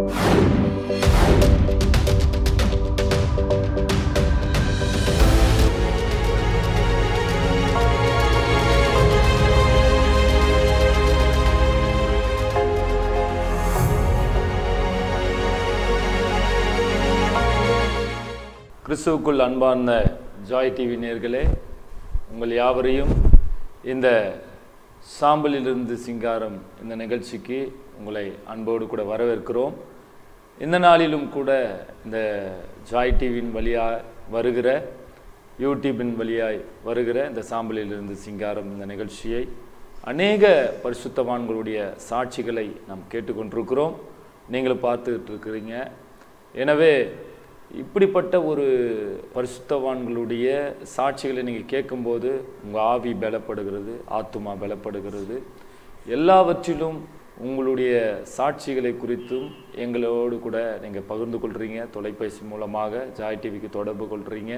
கிறிஸ்துவுக்குள் அன்பார்ந்த Joy TV நேர்களே உங்கள் யாவரையும் இந்த சாம்பலிலிருந்து சிங்காரம் இந்த நிகழ்ச்சிக்கு உங்களை அன்போடு கூட வரவேற்கிறோம் இந்த நாளிலும் கூட இந்த ஜாய் டிவியின் வழியாக வருகிற யூடியூபின் வழியாய் வருகிற இந்த சாம்பலிலிருந்து சிங்காரம் இந்த நிகழ்ச்சியை அநேக பரிசுத்தவான்களுடைய சாட்சிகளை நாம் கேட்டுக்கொண்டிருக்கிறோம் நீங்களும் பார்த்துக்கிட்டு இருக்கிறீங்க எனவே இப்படிப்பட்ட ஒரு பரிசுத்தவான்களுடைய சாட்சிகளை நீங்கள் கேட்கும்போது உங்கள் ஆவி பலப்படுகிறது ஆத்துமா பலப்படுகிறது எல்லாவற்றிலும் உங்களுடைய சாட்சிகளை குறித்தும் எங்களோடு கூட நீங்கள் பகிர்ந்து கொள்கிறீங்க தொலைபேசி மூலமாக ஜாய் டிவிக்கு தொடர்பு கொள்கிறீங்க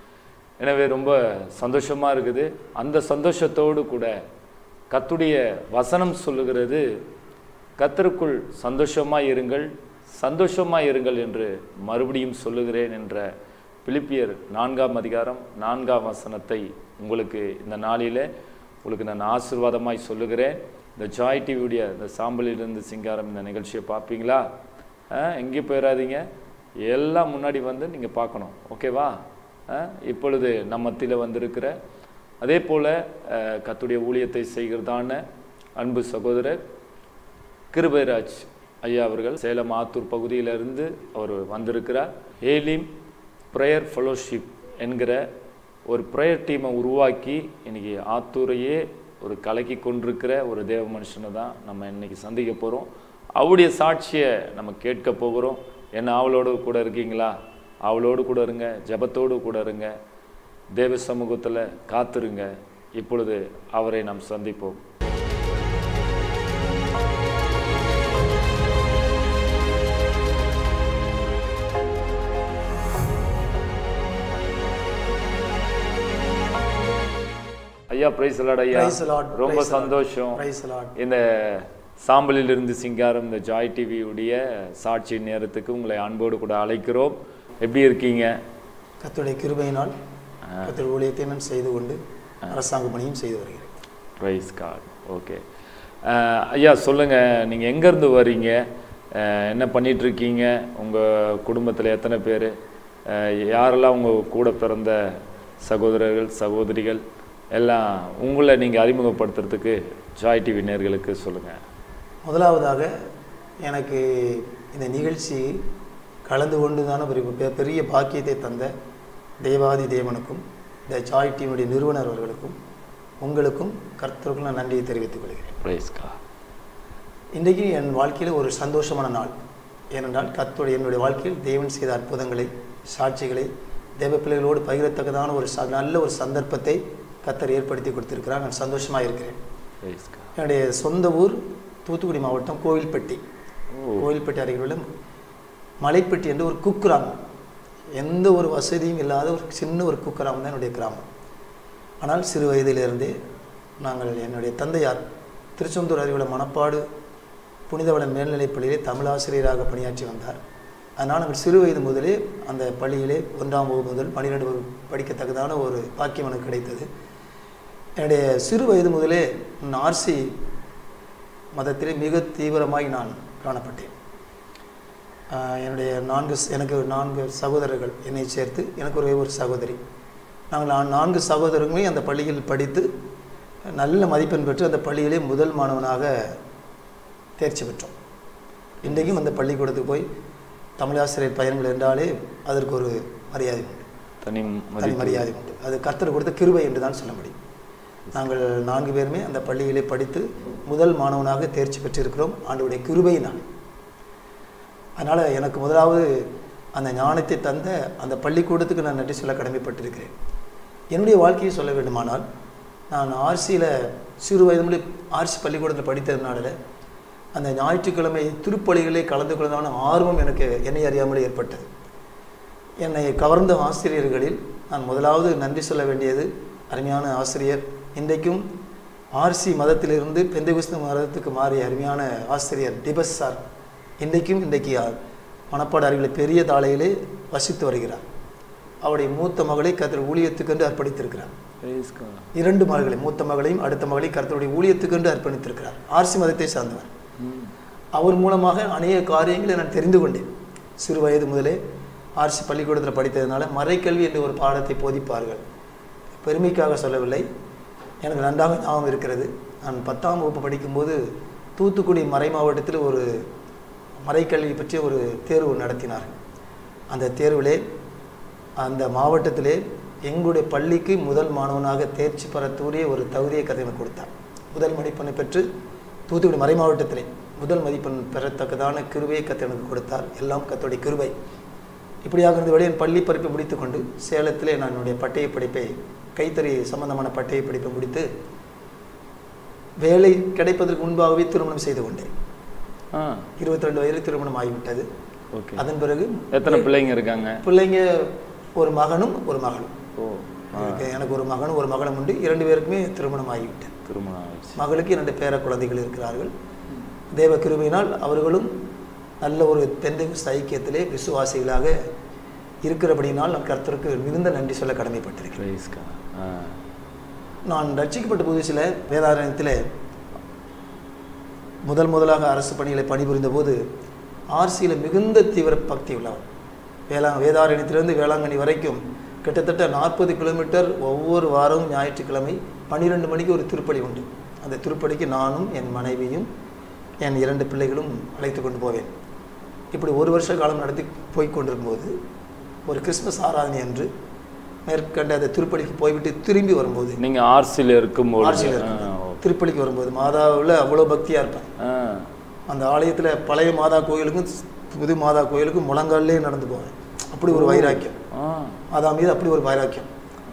எனவே ரொம்ப சந்தோஷமாக இருக்குது அந்த சந்தோஷத்தோடு கூட கத்துடைய வசனம் சொல்லுகிறது கத்தருக்குள் சந்தோஷமாய் இருங்கள் சந்தோஷமாய் இருங்கள் என்று மறுபடியும் சொல்லுகிறேன் என்ற பிலிப்பியர் நான்காம் அதிகாரம் நான்காம் வசனத்தை உங்களுக்கு இந்த நாளிலே உங்களுக்கு நான் ஆசீர்வாதமாய் சொல்லுகிறேன் இந்த ஜாய் டிவியுடைய இந்த சாம்பலிலிருந்து சிங்காரம் இந்த நிகழ்ச்சியை பார்ப்பீங்களா அஹ், எங்கேயும் போயிடாதீங்க எல்லாம் முன்னாடி வந்து நீங்கள் பார்க்கணும் ஓகேவா அஹ், இப்பொழுது நம்ம மத்தியில் வந்திருக்கிற அதே போல் கத்துடைய ஊழியத்தை செய்கிறதான அன்பு சகோதரர் கிருபைராஜ் ஐயா அவர்கள் சேலம் ஆத்தூர் பகுதியிலிருந்து அவர் வந்திருக்கிறார் ஏலிம் ப்ரேயர் ஃபெலோஷிப் என்கிற ஒரு ப்ரேயர் டீமை உருவாக்கி இன்னைக்கு ஆத்தூரையே ஒரு கலக்கி கொண்டிருக்கிற ஒரு தேவ மனுஷனை தான் நம்ம இன்னைக்கு சந்திக்க போகிறோம் அவருடைய சாட்சியை நம்ம கேட்க போகிறோம் என்ன ஆவலோடு கூட இருக்கீங்களா அவளோடு கூட இருங்க ஜெபத்தோடு கூட இருங்க தேவ சமூகத்தில் காத்திருங்க இப்பொழுது அவரை நாம் சந்திப்போம் ஐயா பிரைஸ் ஐயா Praise the Lord, ரொம்ப praise the Lord. சந்தோஷம் Praise the Lord. இந்த சாம்பலிலிருந்து சிங்காரம் இந்த ஜாய் டிவியுடைய சாட்சி நேரத்துக்கு உங்களை அன்போடு கூட அழைக்கிறோம் எப்படி இருக்கீங்க கர்த்தருடைய கிருபையினால் கர்த்தர் ஊழியத்தை நான் செய்து கொண்டு அரசாங்க பணியும் செய்து வருகிறேன் ப்ரைஸ் கார்டு ஓகே ஐயா சொல்லுங்கள் நீங்கள் எங்கேருந்து வர்றீங்க அஹ், என்ன பண்ணிட்டு இருக்கீங்க உங்கள் குடும்பத்தில் எத்தனை பேர் யாரெல்லாம் உங்கள் கூட பிறந்த சகோதரர்கள் சகோதரிகள் எல்லாம் உங்களை நீங்கள் அறிமுகப்படுத்துறதுக்கு ஜாய் டிவி நேர்களுக்கு சொல்லுங்கள் முதலாவதாக எனக்கு இந்த நிகழ்ச்சி கலந்து கொண்டுதான ஒரு பெ- பெரிய பாக்கியத்தை தந்த தேவாதி தேவனுக்கும் இந்த ஜாய் டீமுடைய நிறுவனர் அவர்களுக்கும் உங்களுக்கும் கர்த்தருக்கும் நான் நன்றியை தெரிவித்துக் கொள்கிறேன் ப்ரைஸ் கார்டு இன்றைக்கு என் வாழ்க்கையில் ஒரு சந்தோஷமான நாள் ஏனென்றால் கர்த்தருடைய என்னுடைய வாழ்க்கையில் தேவன் செய்த அற்புதங்களை சாட்சிகளை தேவ பிள்ளைகளோடு பகிரத்தக்கதான ஒரு ச- நல்ல ஒரு சந்தர்ப்பத்தை கர்த்தர் ஏற்படுத்தி கொடுத்திருக்கிறார் நான் சந்தோஷமாக இருக்கிறேன் ப்ரைஸ் கார்டு என்னுடைய சொந்த ஊர் தூத்துக்குடி மாவட்டம் கோவில்பட்டி கோவில்பட்டி அருகில் உள்ள மலைப்பட்டி என்று ஒரு குக்கிராமம் எந்த ஒரு வசதியும் இல்லாத ஒரு சின்ன ஒரு குக்கிராமம் தான் என்னுடைய கிராமம் ஆனால் சிறு வயதிலிருந்தே நாங்கள் என்னுடைய தந்தையார் திருச்செந்தூர் அருகிலுள்ள மணப்பாடு புனிதவளன் மேல்நிலைப் பள்ளியிலே தமிழாசிரியராக பணியாற்றி வந்தார் அதனால் நாங்கள் சிறு வயது முதலே அந்த பள்ளியிலே ஒன்றாம் வகுப்பு முதல் பன்னிரெண்டு வகுப்பு படிக்கத்தக்கதான ஒரு பாக்கியம் எனக்கு கிடைத்தது என்னுடைய சிறு வயது முதலே நான் ஆர்சி மதத்திலே மிக தீவிரமாய் நான் காணப்பட்டேன் ஆஹ் என்னுடைய நான்கு ஸ்- எனக்கு நான்கு சகோதரர்கள் என்னை சேர்த்து எனக்கு ஒரே ஒரு சகோதரி நாங்கள் நான் நான்கு சகோதரர்களுமே அந்த பள்ளியில் படித்து நல்ல மதிப்பெண் பெற்று அந்த பள்ளியிலே முதல் மாணவனாக தேர்ச்சி பெற்றோம் இன்றைக்கும் அந்த பள்ளிக்கூடத்துக்கு போய் தமிழாசிரியர் பயன்கள் என்றாலே அதற்கு ஒரு மரியாதை உண்டு தனி தனி மதிப்பு மரியாதை உண்டு அது கர்த்தர் கொடுத்த கிருபை என்று தான் சொல்ல முடியும் நாங்கள் நான்கு பேருமே அந்த பள்ளியிலே படித்து முதல் மாணவனாக தேர்ச்சி பெற்றிருக்கிறோம் ஆண்டவருடைய கிருபையினால் அதனால் எனக்கு முதலாவது அந்த ஞானத்தை தந்த அந்த பள்ளிக்கூடத்துக்கு நான் நன்றி சொல்ல கடமைப்பட்டிருக்கிறேன் என்னுடைய வாழ்க்கையை சொல்ல வேண்டுமானால் நான் ஆர்சியில் சிறு வயது முதல் ஆர்சி பள்ளிக்கூடத்தில் படித்ததுனால அந்த ஞாயிற்றுக்கிழமை திருப்பலிகளே கலந்து கொள்வதான ஆர்வம் எனக்கு என்னை அறியாமலே ஏற்பட்டது என்னை கவர்ந்த ஆசிரியர்களில் நான் முதலாவது நன்றி சொல்ல வேண்டியது அருமையான ஆசிரியர் இன்றைக்கும் ஆர்சி மதத்திலிருந்து பெந்தகுஸ்து மதத்துக்கு மாறிய அருமையான ஆசிரியர் டிபஸ் சார் இன்றைக்கும் இன்றைக்கு மணப்பாடு அருகில் பெரிய தாளையிலே வசித்து வருகிறார் அவருடைய மூத்த மகளை கர்த்தர் ஊழியத்துக்கென்று அர்ப்பணித்திருக்கிறார் Praise God. இரண்டு மகளை மூத்த மகளையும் அடுத்த மகளையும் கர்த்தருடைய ஊழியத்துக்கென்று அர்ப்பணித்திருக்கிறார் ஆர்சி மதத்தை சார்ந்தவர் ம். அவர் மூலமாக அநேக காரியங்களை நான் தெரிந்து கொண்டேன் சிறு வயது முதலே ஆர்சி பள்ளிக்கூடத்தில் படித்ததுனால மறைக்கல்வி என்ற ஒரு பாடத்தை போதிப்பார்கள் பெருமைக்காக சொல்லவில்லை எனக்கு நன்றாக ஞாபகம் இருக்கிறது நான் பத்தாம் வகுப்பு படிக்கும்போது தூத்துக்குடி மறை மாவட்டத்தில் ஒரு மறைக்கல்வி பற்றிய ஒரு தேர்வு நடத்தினார்கள் அந்த தேர்விலே அந்த மாவட்டத்திலே எங்களுடைய பள்ளிக்கு முதல் மாணவனாக தேர்ச்சி பெற தூரிய ஒரு தகுதியை கதை எனக்கு கொடுத்தார் முதல் மதிப்பெண்ணை பெற்று தூத்துக்குடி மறை மாவட்டத்திலே முதல் மதிப்பெண் பெறத்தக்கதான கிருபையை கத்தை எனக்கு கொடுத்தார் எல்லாம் கத்தோடைய கிருபை இப்படியாக இருந்தபடி என் பள்ளி படிப்பை முடித்துக்கொண்டு சேலத்திலே நான் என்னுடைய பட்டய படிப்பை கைத்தறி சம்பந்தமான பட்டய படிப்பை முடித்து வேலை கிடைப்பதற்கு முன்பாகவே திருமணம் செய்து கொண்டேன் ஆ இருபத்தி ரெண்டு வயதில் திருமணம் ஆகிவிட்டது ஓகே அதன் பிறகு எத்தனை பிள்ளைங்க இருக்காங்க பிள்ளைங்க ஒரு மகனும் ஒரு மகளும் ஓ எனக்கு எனக்கு ஒரு மகனும் ஒரு மகளும் உண்டு இரண்டு பேருக்குமே திருமணம் ஆகிவிட்டது திருமணம் ஆயிடுச்சு மகளுக்கு இரண்டு பேர குழந்தைகள் இருக்கிறார்கள் தேவ கிருபையினால் அவர்களும் நல்ல ஒரு தென்தெகு ஐக்கியத்திலே விசுவாசிகளாக இருக்கிறபடியினால் நான் கர்த்தருக்கு மிகுந்த நன்றி சொல்ல கடமைப்பட்டிருக்கிறேன் Praise God. ஆ நான் ரட்சிக்கப்பட்ட புதுசில் வேதாரண்யத்தில் முதல் முதலாக அரசு பணிகளை பணிபுரிந்த போது ஆர்சியில் மிகுந்த தீவிர பக்தி உள்ளவர் வேளா வேதாரண்யத்திலிருந்து வேளாங்கண்ணி வரைக்கும் கிட்டத்தட்ட நாற்பது கிலோமீட்டர் ஒவ்வொரு வாரமும் ஞாயிற்றுக்கிழமை பன்னிரெண்டு மணிக்கு ஒரு திருப்பலி உண்டு அந்த திருப்பலிக்கு நானும் என் மனைவியும் என் இரண்டு பிள்ளைகளும் அழைத்து கொண்டு போவேன் இப்படி ஒரு வருஷ காலம் நடத்தி போய் கொண்டிருக்கும்போது ஒரு கிறிஸ்மஸ் ஆராதனை அன்று மேற்கண்ட அந்த திருப்பலிக்கு போய்விட்டு திரும்பி வரும்போது நீங்க ஆர்சியில் இருக்கும்போது ஆர்சியில் இருக்கும் திருப்பலிக்கு வரும்போது மாதாவில் அவ்வளோ பக்தியாக இருப்பேன் ஆ அந்த ஆலயத்தில் பழைய மாதா கோயிலுக்கும் புது மாதா கோயிலுக்கும் முழங்கால்லே நடந்து போவேன் அப்படி ஒரு வைராக்கியம் ஆ மாதா மீது அப்படி ஒரு வைராக்கியம்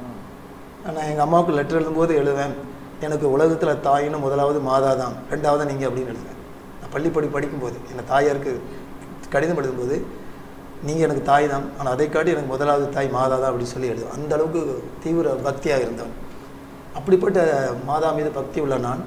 நான் எங்கள் அம்மாவுக்கு லெட்டர் எழுதும்போது எழுதுவேன் எனக்கு உலகத்தில் தாயின்னு முதலாவது மாதா தான் ரெண்டாவது நீங்கள் அப்படின்னு எழுதுவேன் நான் பள்ளிப்படி படிக்கும்போது எங்கள் தாயாருக்கு கடிதம் எழுதும்போது நீங்கள் எனக்கு தாய் தான் ஆனால் அதை காட்டி எனக்கு முதலாவது தாய் மாதா தான் அப்படின்னு சொல்லி எழுதுவேன் அந்த அளவுக்கு தீவிர பக்தியாக இருந்தவன் அப்படிப்பட்ட மாதா மீது பக்தி உள்ள நான்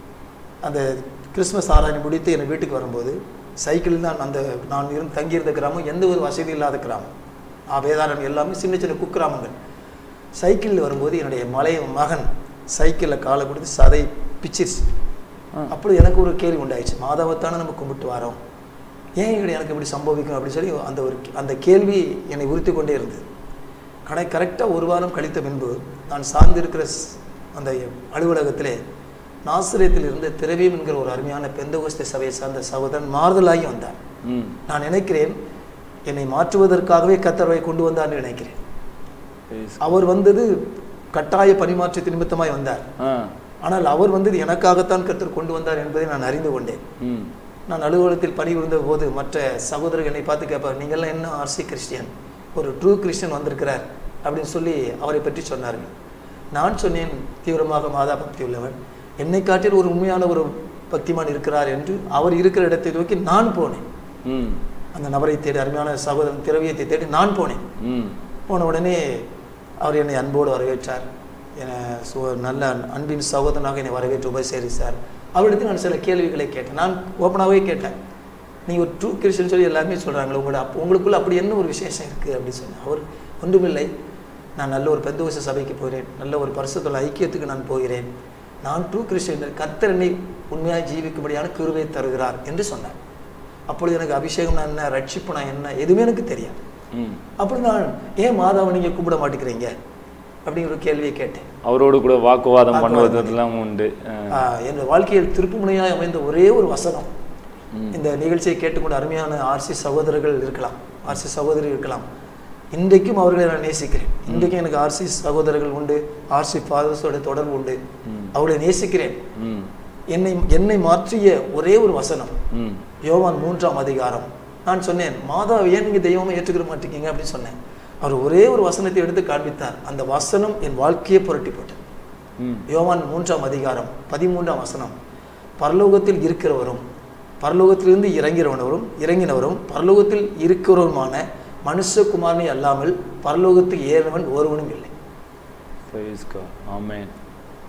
அந்த கிறிஸ்மஸ் ஆராய்ச்சி முடித்து என் வீட்டுக்கு வரும்போது சைக்கிளில் தான் அந்த நான் இருந்து தங்கியிருந்த கிராமம் எந்த ஒரு வசதி இல்லாத கிராமம் ஆ, வேதாரணம் எல்லாமே சின்ன சின்ன குக்கிராமங்கள் சைக்கிளில் வரும்போது என்னுடைய மலை மகன் சைக்கிளில் காலை கொடுத்து சதை பிச்சிருச்சு ஆ. அப்படி எனக்கு ஒரு கேள்வி உண்டாயிடுச்சு மாதாவைத்தானே நம்ம கும்பிட்டு வரோம் ஏன் இப்படி எனக்கு இப்படி சம்பவிக்கும் அப்படின்னு சொல்லி அந்த ஒரு அந்த கேள்வி என்னை உறுத்தி கொண்டே இருந்தது கடை கரெக்டாக ஒரு வாரம் கழித்த பின்பு நான் சார்ந்திருக்கிற ஸ்- அந்த அலுவலகத்திலே நாசிரியத்தில் இருந்த திரவியம் என்கிற ஒரு அருமையான பெந்தகோஸ்த சபையை சார்ந்த சகோதரன் மாறுதலாகி வந்தார் ம் நான் நினைக்கிறேன் என்னை மாற்றுவதற்காகவே கத்தரவை கொண்டு வந்தார்னு நினைக்கிறேன் Praise அவர் வந்தது கட்டாய பரிமாற்றத்தின் நிமித்தமாய் வந்தார் ஆ ஆனால் அவர் வந்தது எனக்காகத்தான் கர்த்தர் கொண்டு வந்தார் என்பதை நான் அறிந்து கொண்டேன் ம் நான் அலுவலகத்தில் பணிபுரிந்த போது மற்ற சகோதரர்கள் என்னை பார்த்து கேட்பார் நீங்கள்லாம் என்ன ஆர்சி கிறிஸ்டியன் ஒரு ட்ரூ கிறிஸ்டியன் வந்திருக்கிறார் அப்படின்னு சொல்லி அவரை பற்றி சொன்னார்கள் நான் சொன்னேன் தீவிரமாக மாதா பக்தி உள்ளவன் என்னை காட்டில் ஒரு உண்மையான ஒரு பக்திமான் இருக்கிறார் என்று அவர் இருக்கிற இடத்தை நோக்கி நான் போனேன் ம் அந்த நபரை தேடி அருமையான சகோதரன் திரவியத்தை தேடி நான் போனேன் ம் போன உடனே அவர் என்னை அன்போடு வரவேற்றார் என சு- நல்ல அன்பின் சகோதரனாக என்னை வரவேற்று உபசரித்தார் அவரிடத்தில் நான் சில கேள்விகளை கேட்டேன் நான் ஓப்பனாகவே கேட்டேன் நீங்கள் ஒரு ட்ரூ கிறிஸ்டியன் சொல்லி எல்லாருமே சொல்கிறாங்களே உங்களோட அப்போ உங்களுக்குள்ள அப்படி என்ன ஒரு விசேஷம் இருக்குது அப்படின்னு சொன்னேன் அவர் ஒன்றுமில்லை நான் நல்ல ஒரு பெந்தோச சபைக்கு போகிறேன் நல்ல ஒரு பரிசுத்தல ஐக்கியத்துக்கு நான் போகிறேன் நான் ட்ரூ கிறிஸ்டியன் கர்த்தர் என்னை உண்மையாக ஜீவிக்கும்படியான கிருவை தருகிறார் என்று சொன்னார் அப்பொழுது எனக்கு அபிஷேகம்னா என்ன ரட்சிப்புனா என்ன எதுவுமே எனக்கு தெரியாது ம் அப்படி நான் ஏன் மாதாவை நீங்கள் கும்பிட மாட்டேங்கிறீங்க அப்படிங்கிற ஒரு கேள்வியை கேட்டேன் அவரோடு கூட வாக்குவாதம் வாக்குவாதம் பண்ணுவதெல்லாம் உண்டு ஆ. ஆஹ் என் வாழ்க்கையில் திருப்புமுனையாக அமைந்த ஒரே ஒரு வசனம் ம். இந்த நிகழ்ச்சியை கேட்டுக்கொண்டு அருமையான ஆர்சி சகோதரர்கள் இருக்கலாம் ஆர்சி சகோதரி இருக்கலாம் இன்றைக்கும் அவர்களை நான் நேசிக்கிறேன் இன்றைக்கும் எனக்கு ஆர்சி சகோதரர்கள் உண்டு ஆர்சி ஃபாதர்ஸோட தொடர்பு உண்டு ம். அவர்களை நேசிக்கிறேன் ம் என்னை என்னை மாற்றிய ஒரே ஒரு வசனம் ம் யோவான் மூன்றாம் அதிகாரம் நான் சொன்னேன் மாதாவை ஏன் நீங்கள் தெய்வமாக ஏற்றுக்கிற மாட்டீங்க அப்படின்னு சொன்னேன் அவர் ஒரே ஒரு வசனத்தை எடுத்து காண்பித்தார் அந்த வசனம் என் வாழ்க்கையை புரட்டி போட்டது ம் யோவான் மூன்றாம் அதிகாரம் பதிமூன்றாம் வசனம் பரலோகத்தில் இருக்கிறவரும் பரலோகத்திலிருந்து இறங்கிறவனவரும் இறங்கினவரும் பரலோகத்தில் இருக்கிறவருமான மனுஷகுமாரனை அல்லாமல் பரலோகத்துக்கு ஏறினவன் ஒருவனும் இல்லை Praise God. Amen.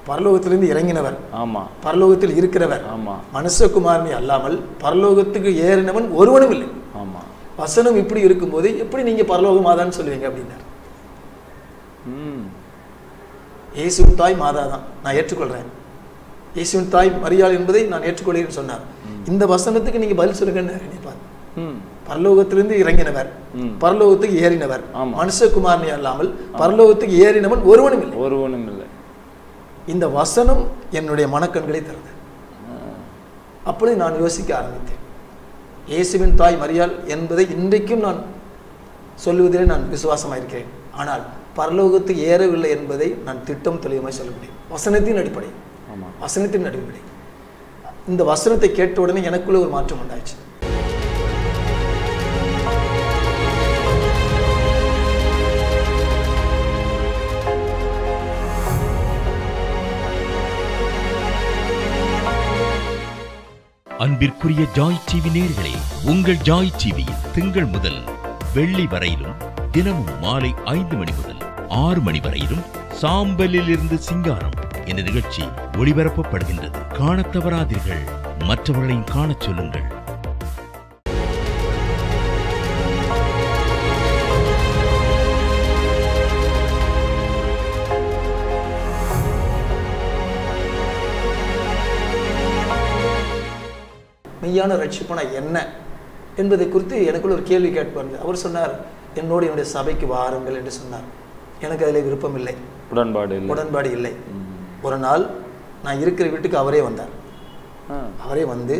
பரலோகத்திலிருந்து இறங்கினவர் ஆமா பரலோகத்தில் இருக்கிறவர் ஆமா மனுஷகுமாரனை அல்லாமல் பரலோகத்துக்கு ஏறினவன் ஒருவனும் இல்லை ஆமா வசனம் இப்படி இருக்கும்போது எப்படி நீங்க பரலோக மாதான்னு சொல்லுவீங்க அப்படின்னார் ம் இயேசுவின் தாய் மாதா தான் நான் ஏற்றுக்கொள்றேன் இயேசுவின் தாய் மரியாள் என்பதை நான் ஏற்றுக்கொள்கிறேன்னு சொன்னார் இந்த வசனத்துக்கு நீங்க பதில் சொல்லுங்கன்னு நினைப்பார் ம் பரலோகத்திலிருந்து இறங்கினவர் ம். பரலோகத்துக்கு ஏறினவர் ஆமா. மனுஷகுமாரனை அல்லாமல் பரலோகத்துக்கு ஏறினவன் ஒருவனும் இல்லை ஒருவனும் இல்லை இந்த வசனம் என்னுடைய மனக்கண்களை திறந்தது அப்பொழுது நான் யோசிக்க ஆரம்பித்தேன் இயேசுவின் தாய் மரியாள் என்பதை இன்றைக்கும் நான் சொல்லுவதிலே நான் விசுவாசமாயிருக்கிறேன் ஆனால் பரலோகத்துக்கு ஏறவில்லை என்பதை நான் திட்டம் தெளிவாய் சொல்ல முடியும் வசனத்தின் அடிப்படை ஆமா வசனத்தின் அடிப்படை இந்த வசனத்தை கேட்ட உடனே எனக்குள்ள ஒரு மாற்றம் உண்டாச்சு அன்பிற்குரிய ஜாய் டிவி நேர்களே உங்கள் ஜாய் டிவியில் திங்கள் முதல் வெள்ளி வரையிலும் தினமும் மாலை ஐந்து மணி முதல் ஆறு மணி வரையிலும் சாம்பலில் இருந்து சிங்காரம் என்ற நிகழ்ச்சி ஒளிபரப்பப்படுகின்றது காணத் தவறாதீர்கள் மற்றவர்களையும் காணச் சொல்லுங்கள் மெய்யான ரட்சிப்புனா என்ன என்பதை குறித்து எனக்குள்ள ஒரு கேள்வி கேட்பார் அவர் சொன்னார் என்னோடு என்னுடைய சபைக்கு வாருங்கள் என்று சொன்னார் எனக்கு அதில் விருப்பம் இல்லை உடன்பாடு இல்லை உடன்பாடு இல்லை ம். ஒரு நாள் நான் இருக்கிற வீட்டுக்கு அவரே வந்தார் ஆ, அவரே வந்து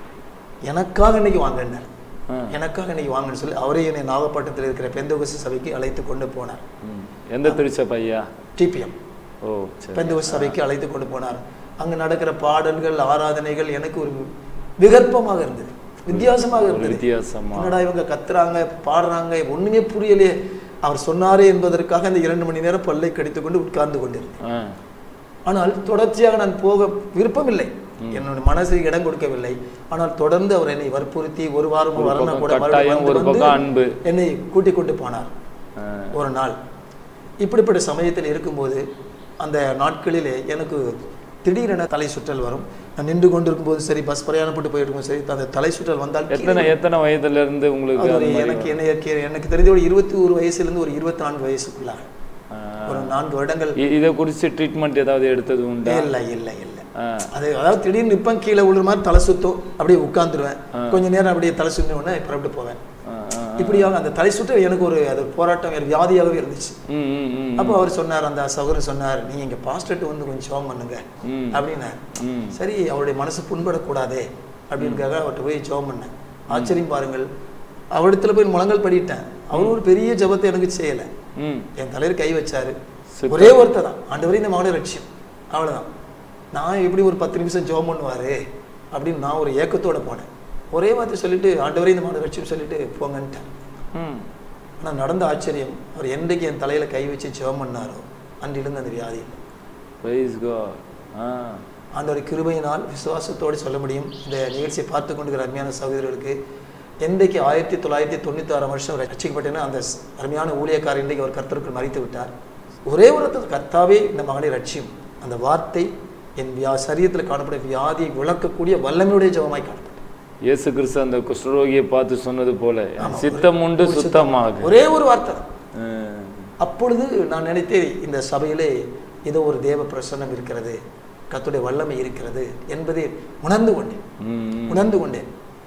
எனக்காக இன்னைக்கு வாங்கினார் ஆ. எனக்காக இன்னைக்கு வாங்கன்னு சொல்லி அவரே என்னை நாகப்பட்டினத்தில் இருக்கிற பெந்தோகசி சபைக்கு அழைத்து கொண்டு போனார் ம். எந்த திருச்சபையா டிபிஎம் ஓ சரி பெந்தோகசி சபைக்கு அழைத்து கொண்டு போனார் அங்கு நடக்கிற பாடல்கள் ஆராதனைகள் எனக்கு ஒரு விகற்பமாக இருந்தது வித்தியாசமாக ஒரு இருந்தது வித்தியாசமா என்னடா இவங்க கத்துறாங்க பாடுறாங்க ஒண்ணுமே புரியலையே அவர் சொன்னாரே என்பதற்காக அந்த இரண்டு மணி நேரம் பல்லை கடித்துக் கொண்டு உட்கார்ந்து கொண்டிருந்தேன் ஆ, ஆனால் தொடர்ச்சியாக நான் போக விருப்பமில்லை என்னோட மனசுக்கு இடம் கொடுக்கவில்லை ஆனால் தொடர்ந்து அவர் என்னை வற்புறுத்தி ஒரு வாரம் ஒரு வரணும் பக்கம் கூட மறுபடியும் கட்டாயம், வந்து ஒரு வந்து பக்கம் அன்பு. என்னை கூட்டிக் கொண்டு போனார் ஆ, ஒரு நாள் இப்படிப்பட்ட சமயத்தில் இருக்கும்போது அந்த நாட்களிலே எனக்கு திடீரென தலை சுற்றல் வரும் நான் நின்று கொண்டிருக்கும்போது சரி பஸ் பிரயாணப்பட்டு போயிட்டு இருக்கும் சரி அந்த தலை சுற்றல் வந்தால் எத்தனை எத்தனை வயதுல இருந்து உங்களுக்கு அது அந்த ஒரு மாதிரி எனக்கு என்ன எனக்கு தெரிஞ்ச ஒரு இருபத்தி ஒரு வயசுலேருந்து ஒரு இருபத்தி நான்கு வயசுக்குள்ளாக ஆ, ஒரு நான்கு வருடங்கள் இ- இதை குறித்து ட்ரீட்மெண்ட் ஏதாவது எடுத்தது உண்டா இல்லை இல்லை இல்லை ஆ, அது அதாவது திடீர்னு நிற்பேன் கீழே விழுற மாதிரி தலை சுத்தும் அப்படியே உட்காந்துருவேன் கொஞ்ச நேரம் அப்படியே தலை சுத்தின உடனே புறப்பட்டு போவேன் ஆ, ஆ. இப்படியாக அந்த தலை சுற்று எனக்கு ஒரு அது ஒரு போராட்டம் ஒரு வியாதியாகவே இருந்துச்சு ம், ம், ம், அப்போ அவர் சொன்னார் அந்த சகோதரர் சொன்னார் நீங்க இங்க பாஸ்டர்ட்டு வந்து கொஞ்சம் ஜோம் பண்ணுங்க ம். அப்படின்னார் ம். சரி அவருடைய மனசு புண்படக்கூடாதே அப்படின்னுக்காக அவர்கிட்ட போய் ஜோம் பண்ணேன் ஆச்சரியம் பாருங்கள் அவரிடத்துல போய் முழங்கல் படிட்டேன் அவரும் ஒரு பெரிய ஜெபத்தை எனக்கு செய்யலை ம். என் தலைவர் கை வச்சாரு சித்தம். ஒரே ஒருத்தர் தான் ஆண்டவரே இந்த மகனை ரட்சியம் அவ்வளவுதான் நான் எப்படி ஒரு பத்து நிமிஷம் ஜோம் பண்ணுவாரு அப்படின்னு நான் ஒரு ஏக்கத்தோட போனேன் ஒரே வார்த்தை சொல்லிட்டு ஆண்டவரே இந்த மகனை ரட்சியம் சொல்லிட்டு போங்கன்ட்டேன் ம். ஆனா நடந்த ஆச்சரியம் அவர் என்றைக்கு என் தலையில கை வச்சு ஜெபம் பண்ணாரோ அன்றிலிருந்து அந்த வியாதி இல்லை Praise God. ஆ ஆண்டவர் கிருபையினால் விசுவாசத்தோடு சொல்ல முடியும் இந்த நிகழ்ச்சியை பார்த்து கொண்டிருக்கிற அருமையான சகோதரர்களுக்கு என்றைக்கு ஆயிரத்தி தொள்ளாயிரத்தி தொண்ணூத்தி ஆறாம் வருஷம் ரட்சிக்கப்பட்டேன்னா அந்த ஸ்- அருமையான ஊழியக்காரர் இன்றைக்கு அவர் கர்த்தருக்குள் மறித்து விட்டார் ஒரே ஒரு ஒருத்தர் கர்த்தாவே இந்த மகனை ரட்சியும் அந்த வார்த்தை என் வியா சரீரத்தில் காணப்படும் வியாதியை விளக்கக்கூடிய வல்லமையுடைய ஜெபமாய் காணப்பட்டது இயேசு கிறிஸ்து அந்த குஷ்டரோகியை பார்த்து சொன்னது போல ஆமா, சித்தம் உண்டு ஒரு சுத்தமாக ஒரே ஒரு வார்த்தை தான் ம். அப்பொழுது நான் நினைத்தேன் இந்த சபையிலே ஏதோ ஒரு தேவ பிரசன்னம் இருக்கிறது கர்த்தருடைய வல்லமை இருக்கிறது என்பதை உணர்ந்து கொண்டேன் ம், ம். உணர்ந்து கொண்டேன்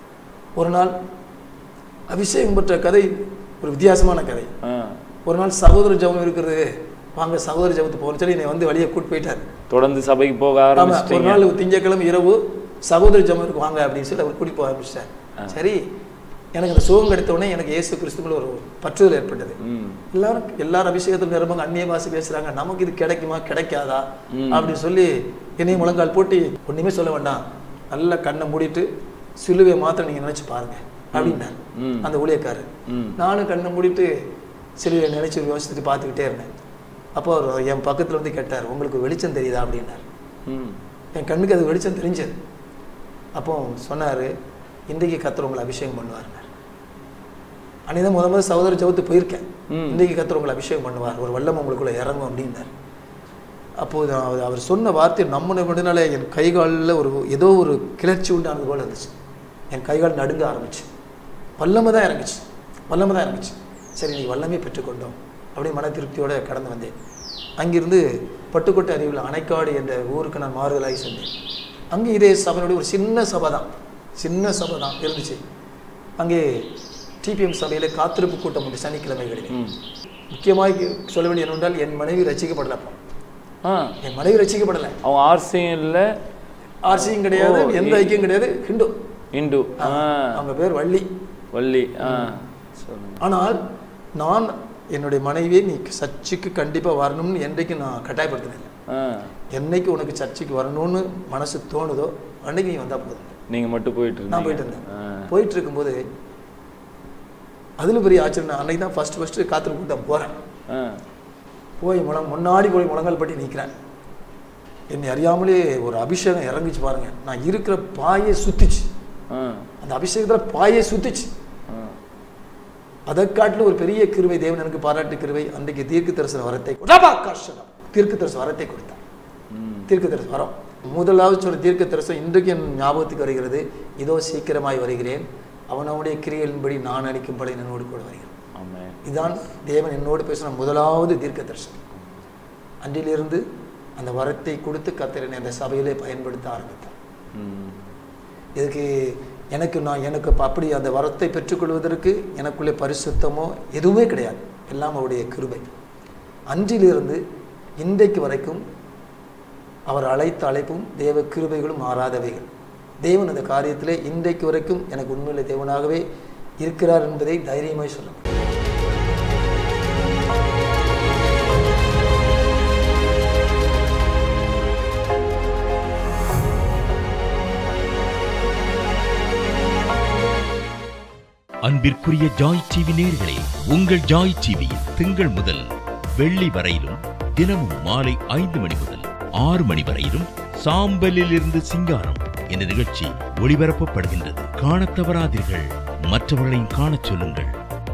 ஒரு நாள் அபிஷேகம் பெற்ற கதை ஒரு வித்தியாசமான கதை ஆ. ஒரு நாள் சகோதர ஜெபம் இருக்கிறது வாங்க சகோதர ஜெபத்துக்கு போகணும்னு சொல்லி என்னை வந்து வெளியே கூட்டு போயிட்டார் தொடர்ந்து சபைக்கு போக ஆமா ஒரு ஆரம்பிச்சிட்டீங்க நாள் திங்கட்கிழமை இரவு சகோதர ஜெபம் இருக்கு வாங்க அப்படின்னு சொல்லி அவர் கூட்டி போக ஆரம்பிச்சிட்டார் சரி எனக்கு அந்த சுகம் கிடைத்த உடனே எனக்கு இயேசு கிறிஸ்துக்குள்ள ஒரு பற்றுதல் ஏற்பட்டது ம். எல்லாரும் எல்லாரும் அபிஷேகத்தில் நிரம்பங்க அந்நிய பாஷை பேசுறாங்க நமக்கு இது கிடைக்குமா கிடைக்காதா அப்படின்னு சொல்லி என்னையும் முழங்கால் போட்டு ஒண்ணுமே சொல்ல வேண்டாம் நல்லா கண்ணை மூடிட்டு சிலுவை மாத்திரம் நீங்க நினைச்சு பாருங்க அப்படின்னாரு ம். அந்த ஊழியக்காரர் ம். நானும் கண்ணை மூடிட்டு சிலுவையை நினைச்சு யோசிச்சுட்டு பார்த்துக்கிட்டே இருந்தேன் அப்போ அவர் என் பக்கத்துல வந்து கேட்டார் உங்களுக்கு வெளிச்சம் தெரியுதா அப்படின்னாரு ம். என் கண்ணுக்கு அது வெளிச்சம் தெரிஞ்சது அப்போ சொன்னாரு இன்றைக்கு கத்தர் உங்களை அபிஷேகம் பண்ணுவாருன்னாரு அன்னைக்கு முத முதல் சகோதர ஜெபத்து போயிருக்கேன் ம். இன்றைக்கு கத்தர் உங்களை அபிஷேகம் பண்ணுவார் ஒரு வல்லம் உங்களுக்குள்ள இறங்கும் அப்படின்னாரு அப்போது நான் அவர் அவர் சொன்ன வார்த்தை நம்மனை விடனால என் கை காலில் ஒரு ஏதோ ஒரு கிளர்ச்சி உண்டானது போல இருந்துச்சு என் கை கால் நடுங்க ஆரம்பிச்சு வல்லமை தான் இறங்குச்சு வல்லமை தான் இறங்குச்சு சரி நீ வல்லமே பெற்றுக்கொண்டோம் அப்படியே மன திருப்தியோட கடந்து வந்தேன் அங்கிருந்து பட்டுக்கோட்டை அருகில் அணைக்காடு என்ற ஊருக்கு நான் மாறுதலாகி சென்றேன் அங்கே இதே சபையினுடைய ஒரு சின்ன சபை தான் சின்ன சபை தான் இருந்துச்சு அங்கே டிபிஎம் சபையில் காத்திருப்பு கூட்டம் உண்டு சனிக்கிழமைகளில் ம் முக்கியமாக சொல்ல வேண்டிய என்னவென்றால் என் மனைவி ரசிக்கப்படலை அப்போ ஆ என் மனைவி ரசிக்கப்படலை அவங்க ஆர்சியும் இல்லை ஆர்சியும் கிடையாது ஓ, எந்த ஐக்கியம் கிடையாது ஹிந்து இந்து ஆ அவங்க பேர் வள்ளி வள்ளி ஆ சொல்லுங்க ஆனால் நான் என்னுடைய மனைவியை நீ சர்ச்சுக்கு கண்டிப்பாக வரணும்னு என்றைக்கு நான் கட்டாயப்படுத்தினேன் ஆ என்னைக்கு உனக்கு சர்ச்சுக்கு வரணும்னு மனசு தோணுதோ அன்னைக்கு நீ வந்தால் போதும் நீங்க மட்டும் போயிட்டு நான் இருந்தீங்க போயிட்டு இருந்தேன் ஆ. போயிட்டு இருக்கும்போது அதில் பெரிய ஆச்சரியம் அன்னைக்கு தான் ஃபஸ்ட்டு ஃபஸ்ட்டு காத்திரு கூட்டம் போகிறேன் ஆ போய் முழம் முன்னாடி போய் முழங்கால் பட்டி நிற்கிறேன் என்னை அறியாமலே ஒரு அபிஷேகம் இறங்குச்சு பாருங்க நான் இருக்கிற பாயை சுத்திச்சு ஆ அந்த அபிஷேகத்தில் பாயை சுத்திச்சு ஆ அதை காட்டிலும் ஒரு பெரிய கிருவை தேவன் எனக்கு பாராட்டு கிருவை அன்றைக்கு தீர்க்க தரிசன வரத்தை கொடு- தீர்க்க தரிசன வரத்தை கொடுத்தார் ம் தீர்க்க தரிசனம் வரோம் முதலாவது சொல்ல தீர்க்க தரிசனம் இன்றைக்கு என் ஞாபகத்துக்கு வருகிறது இதோ சீக்கிரமாய் வருகிறேன் அவனவனுடைய கிரியைகளின்படி நான் அளிக்கும்படி என்னோடு கூட வருகிறேன் ஆமென் இதுதான் தேவன் என்னோடு பேசின முதலாவது தீர்க்க தரிசனம் அன்றிலிருந்து அந்த வரத்தை கொடுத்து கர்த்தரனை அந்த சபையிலே பயன்படுத்த ஆரம்பித்தார் ம் இதுக்கு எனக்கு நான் எனக்கு அப்ப அப்படி அந்த வரத்தை பெற்றுக்கொள்வதற்கு எனக்குள்ளே பரிசுத்தமோ எதுவுமே கிடையாது எல்லாம் அவருடைய கிருபை அன்றிலிருந்து இன்றைக்கு வரைக்கும் அவர் அழைத்த அழைப்பும் தேவ கிருபைகளும் மாறாதவைகள் தேவன் அந்த காரியத்திலே இன்றைக்கு வரைக்கும் எனக்கு உண்மையிலே தேவனாகவே இருக்கிறார் என்பதை தைரியமாய் சொல்ல முடியும் அன்பிற்குரிய ஜாய் டிவி நேயர்களே உங்கள் ஜாய் டிவியில் திங்கள் முதல் வெள்ளி வரையிலும் தினமும் மாலை ஐந்து மணி முதல் ஆறு மணி வரையிலும் சாம்பலில் இருந்து சிங்காரம் என்ற நிகழ்ச்சி ஒளிபரப்பப்படுகின்றது காணத் தவறாதீர்கள் மற்றவர்களையும் காணச் சொல்லுங்கள்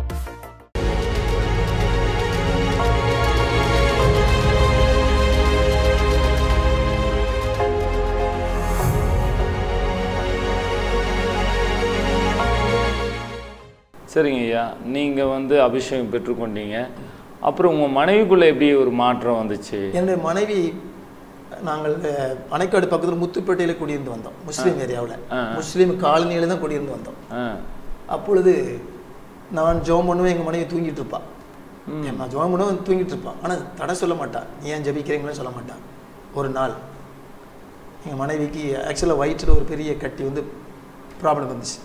சரிங்க ஐயா நீங்க வந்து அபிஷேகம் பெற்றுக்கொண்டீங்க அப்புறம் உங்க மனைவிக்குள்ள எப்படி ஒரு மாற்றம் வந்துச்சு என்னுடைய மனைவி நாங்கள் அஹ், அணைக்காடு பக்கத்தில் முத்துப்பேட்டையில் குடியிருந்து வந்தோம் முஸ்லீம் ஏரியாவில் ஆ. முஸ்லீம் காலனியில் தான் குடியிருந்து வந்தோம் ஆ அப்பொழுது நான் ஜோம் பண்ணுவேன் எங்கள் மனைவி தூங்கிட்டு இருப்பா ம். நான் ஜோம் பண்ணுவேன் தூங்கிட்டு இருப்பான் ஆனால் தடை சொல்ல மாட்டா நீ ஏன் ஜபிக்கிறீங்களே சொல்ல மாட்டா ஒரு நாள் எங்கள் மனைவிக்கு ஆக்சுவலாக வயிற்றில் ஒரு பெரிய கட்டி வந்து ப்ராப்ளம் வந்துச்சு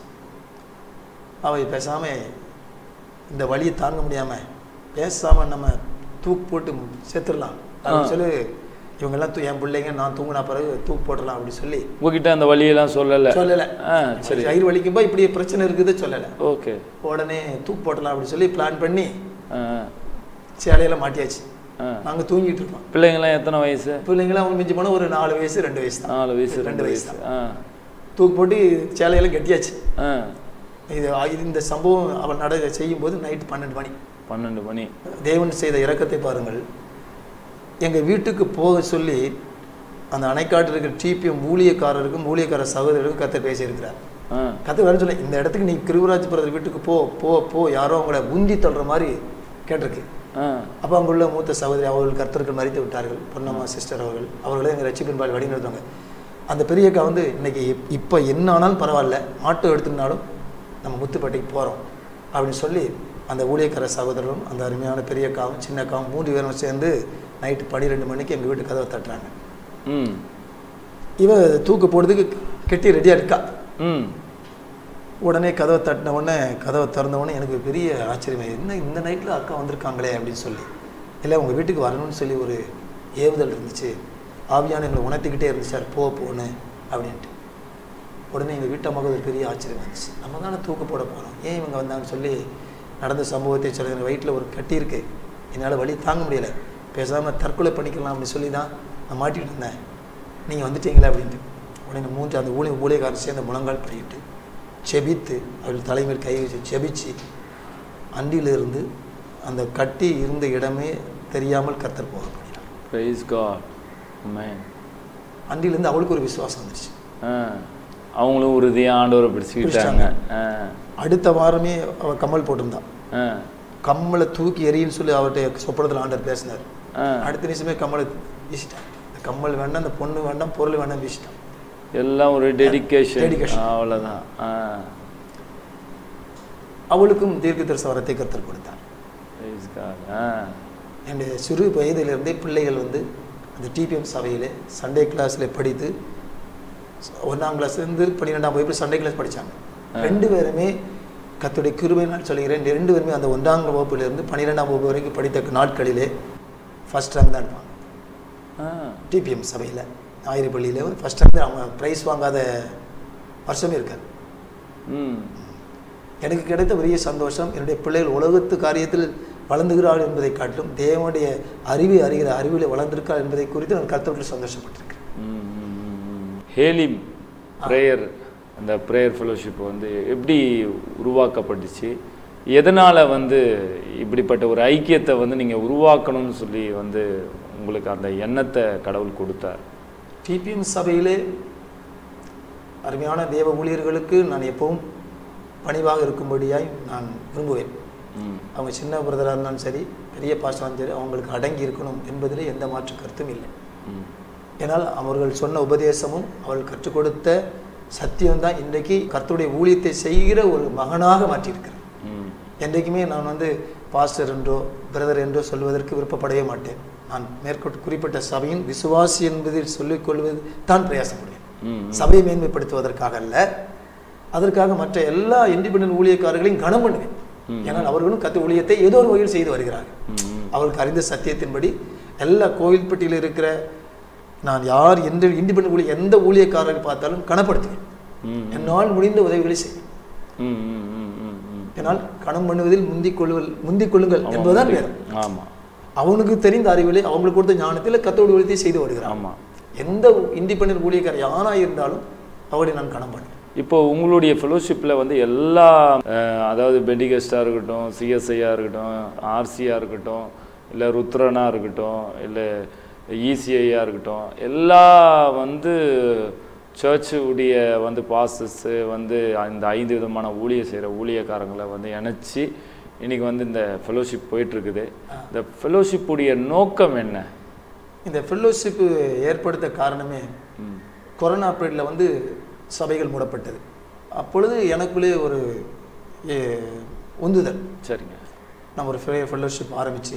அவள் பேசாமல் இந்த வலியை தாங்க முடியாமல் பேசாமல் நம்ம தூக்கு போட்டு செத்துடலாம் அப்படின்னு சொல்லி இவங்கெல்லாம் தூ என் பிள்ளைங்க நான் தூங்கினா பிறகு தூக்கு போட்டுடலாம் அப்படி சொல்லி உங்ககிட்ட அந்த வழியெல்லாம் சொல்லல சொல்லலை ஆ சரி வயிறு வலிக்கும்போது இப்படி பிரச்சனை இருக்குது சொல்லலை ஓகே உடனே தூக்கு போட்டலாம் அப்படி சொல்லி பிளான் பண்ணி ஆ சேலையில மாட்டியாச்சு ஆ நாங்கள் தூங்கிட்டு இருப்போம் பிள்ளைங்களாம் எத்தனை வயசு பிள்ளைங்களாம் அவங்க மிஞ்சி போனால் ஒரு நாலு வயசு ரெண்டு வயசு தான் நாலு வயசு ரெண்டு ரெண்டு வயசு வயசு தான் ஆ தூக்கு போட்டு சேலையெல்லாம் கட்டியாச்சு ஆ இது இது இந்த சம்பவம் அவள் நட செய்யும்போது நைட்டு பன்னெண்டு மணி பன்னெண்டு மணி தேவன் செய்த இரக்கத்தை பாருங்கள் எங்கள் வீட்டுக்கு போக சொல்லி அந்த அணைக்காட்டில் இருக்கிற டிபிஎம் ஊழியக்காரருக்கும் ஊழியக்கார சகோதரருக்கும் கத்தர் பேசியிருக்கிறார் ஆ கத்தர் வேறு சொல்ல இந்த இடத்துக்கு நீ கிருவராஜ் பிரதர் வீட்டுக்கு போ போ போ யாரோ அவங்கள உந்தி தள்ளுற மாதிரி கேட்டிருக்கு ஆ அப்போ அங்குள்ள மூத்த சகோதரி அவர்கள் கர்த்தருக்கு மறித்து விட்டார்கள் பொன்னம்மா சிஸ்டர் அவர்கள் அவர்களே எங்கள் ரட்சிப்பின்பால் வழி நடத்துவாங்க அந்த பெரியக்கா வந்து இன்னைக்கு இப்- இப்போ என்ன ஆனாலும் பரவாயில்ல ஆட்டோ எடுத்துனாலும் நம்ம முத்துப்பேட்டைக்கு போகிறோம் அப்படின்னு சொல்லி அந்த ஊழியக்கார சகோதரரும் அந்த அருமையான பெரியக்காவும் சின்னக்காவும் மூன்று பேரும் சேர்ந்து நைட்டு பன்னிரெண்டு மணிக்கு எங்கள் வீட்டு கதவை தட்டுறாங்க ம் இவ தூக்கு போடுறதுக்கு கெட்டி ரெடியாக இருக்கா ம் உடனே கதவை தட்டின உடனே கதவை திறந்த உடனே எனக்கு பெரிய ஆச்சரியமா என்ன இந்த நைட்டில் அக்கா வந்திருக்காங்களே அப்படின்னு சொல்லி இல்லை உங்கள் வீட்டுக்கு வரணும்னு சொல்லி ஒரு ஏவுதல் இருந்துச்சு ஆவியான எங்களை உணர்த்திக்கிட்டே இருந்துச்சு சார் போ போன்னு அப்படின்ட்டு உடனே எங்கள் வீட்டம்மாவுக்கு ஒரு பெரிய ஆச்சரியம் வந்துச்சு நம்ம தானே தூக்கு போட போகிறோம் ஏன் இவங்க வந்தாங்கன்னு சொல்லி நடந்த சம்பவத்தை சொல்லி எனக்கு வயிற்றில் ஒரு கட்டி இருக்கு என்னால் வலி தாங்க முடியலை பேசாமல் தற்கொலை பண்ணிக்கலாம் அப்படின்னு சொல்லி தான் நான் மாட்டிகிட்டு இருந்தேன் நீங்கள் வந்துட்டீங்களா அப்படின்ட்டு உடனே மூன்று அந்த ஊழிய ஊழியக்காரர் சேர்ந்த முழங்கால் பண்ணிக்கிட்டு செபித்து அவள் தலைமையில் கை வச்சு செபிச்சு அண்டியிலிருந்து அந்த கட்டி இருந்த இடமே தெரியாமல் கத்தர் போக பண்ணினார் ப்ரைஸ் காட் Amen. அன்றிலிருந்து அவளுக்கு ஒரு விசுவாசம் வந்துருச்சு ஆ. அவங்களும் உறுதியாக ஆண்டவரை பிடிச்சிக்கிட்டாங்க ஆ. அடுத்த வாரமே அவள் கம்மல் போட்டிருந்தான் ஆ. கம்மலை தூக்கி எறின்னு சொல்லி அவர்கிட்ட சொப்பனத்தில் ஆண்டவர் பேசினார் ஆ. அடுத்த நிமிஷமே கம்மலை வீசிட்டான் இந்த கம்மல் வேண்டாம் அந்த பொண்ணு வேண்டாம் பொருள் வேண்டாம் வீசிட்டான் எல்லாம் ஒரு டெடிகேஷன் Dedication. அவ்வளோதான் ஆ அவளுக்கும் தீர்க்க தரிசன வரத்தை கருத்தர் கொடுத்தார் Praise God. ஆ என்னுடைய சிறு வயதிலிருந்தே பிள்ளைகள் வந்து அந்த டிபிஎம் சபையிலே சண்டே கிளாஸில் படித்து ஒன்றாம் கிளாஸ்லேருந்து பன்னிரெண்டாம் வகுப்பு சண்டே கிளாஸ் படித்தாங்க ரெண்டு பேருமே கத்துடைய கிருபை நான் சொல்கிறேன் ரெண்டு பேருமே அந்த ஒன்றாம் வகுப்பிலிருந்து பன்னிரெண்டாம் வகுப்பு வரைக்கும் படித்த நாட்களிலே ஃபர்ஸ்ட் ரேங்க் தான் எடுப்பாங்க ஆ டிபிஎம் சபையில் ஆயிரப்பள்ளியில் ஃபர்ஸ்ட் ரேங்க் அவங்க ப்ரைஸ் வாங்காத வருஷமே இருக்காது ம் எனக்கு கிடைத்த பெரிய சந்தோஷம் என்னுடைய பிள்ளைகள் உலகத்து காரியத்தில் வளர்ந்துகிறாள் என்பதை காட்டிலும் தேவனுடைய அறிவை அறிகிற அறிவிலே வளர்ந்திருக்காள் என்பதை குறித்து நான் கருத்தவர்கள் சந்தோஷப்பட்டிருக்கேன் ம், ம், ம், ம். ஹேலிம் ப்ரேயர் அந்த ப்ரேயர் ஃபெலோஷிப் வந்து எப்படி உருவாக்கப்பட்டுச்சு எதனால் வந்து இப்படிப்பட்ட ஒரு ஐக்கியத்தை வந்து நீங்கள் உருவாக்கணும்னு சொல்லி வந்து உங்களுக்கு அந்த எண்ணத்தை கடவுள் கொடுத்தார் டிபிஎம் சபையிலே அருமையான தேவ ஊழியர்களுக்கு நான் எப்பவும் பணிவாக இருக்கும்படியாய் நான் விரும்புவேன் ம் அவங்க சின்ன பிரதராக இருந்தாலும் சரி பெரிய பாஸ்டராக சரி அவங்களுக்கு அடங்கி இருக்கணும் என்பதிலே எந்த மாற்று கருத்தும் இல்லை ம் ஏனால் அவர்கள் சொன்ன உபதேசமும் அவர்கள் கற்றுக் கொடுத்த சத்தியம்தான் இன்றைக்கு கர்த்தருடைய ஊழியத்தை செய்கிற ஒரு மகனாக மாற்றியிருக்கிறேன் ம் என்றைக்குமே நான் வந்து பாஸ்டர் என்றோ பிரதர் என்றோ சொல்வதற்கு விருப்பப்படவே மாட்டேன் நான் மேற்கொண்டு குறிப்பிட்ட சபையின் விசுவாசி என்பதில் சொல்லிக் கொள்வது தான் பிரயாசப்படுவேன் ம் சபையை மேன்மைப்படுத்துவதற்காக அல்ல அதற்காக மற்ற எல்லா இண்டிபெண்டன்ட் ஊழியக்காரர்களையும் கனம் பண்ணுவேன் ஏன்னால் அவர்களும் கத்து ஊழியத்தை ஏதோ ஒரு வகையில் செய்து வருகிறார்கள் ம் அவருக்கு அறிந்த சத்தியத்தின்படி எல்லா கோவில்பட்டியில் இருக்கிற நான் யார் எந்த இண்டிபெண்டன்ட் ஊழிய எந்த ஊழியக்காரரை பார்த்தாலும் கனப்படுத்துவேன் ம் என்னால் முடிந்த உதவிகளை செய்வேன் ம் ம் ம் ம் ம் என்னால் கணம் பண்ணுவதில் முந்திக் கொள்ளுதல் முந்திக் கொள்ளுங்கள் என்பதுதான் வேதம் ஆமாம் அவனுக்கு தெரிந்த அறிவிலே அவங்களுக்கு கொடுத்த ஞானத்தில் கத்தோடு ஊழியத்தை செய்து வருகிறான் ஆமாம் எந்த இண்டிபெண்டன்ட் ஊழியக்காரர் யாராக இருந்தாலும் அவரை நான் கணம் பண்ணுவேன் இப்போ உங்களுடைய ஃபெலோஷிப்பில் வந்து எல்லா அஹ், அதாவது பெண்டிகஸ்டாக இருக்கட்டும் சிஎஸ்ஐயாக இருக்கட்டும் ஆர்சியாக இருக்கட்டும் இல்லை ருத்ரனாக இருக்கட்டும் இல்லை இசிஐயாக இருக்கட்டும் எல்லா வந்து சர்ச்சு உடைய வந்து பாஸ்டர்ஸு வந்து இந்த ஐந்து விதமான ஊழிய செய்கிற ஊழியக்காரங்களை வந்து இணைச்சி இன்னைக்கு வந்து இந்த ஃபெலோஷிப் போயிட்டுருக்குது இந்த ஃபெலோஷிப்புடைய நோக்கம் என்ன இந்த ஃபெல்லோஷிப்பு ஏற்படுத்த காரணமே ம் கொரோனா பீரியடில் வந்து சபைகள் மூடப்பட்டது அப்பொழுது எனக்குள்ளே ஒரு ஏ, உந்துதல் சரிங்க நான் ஒரு ஃபெல்லோஷிப் ஆரம்பித்து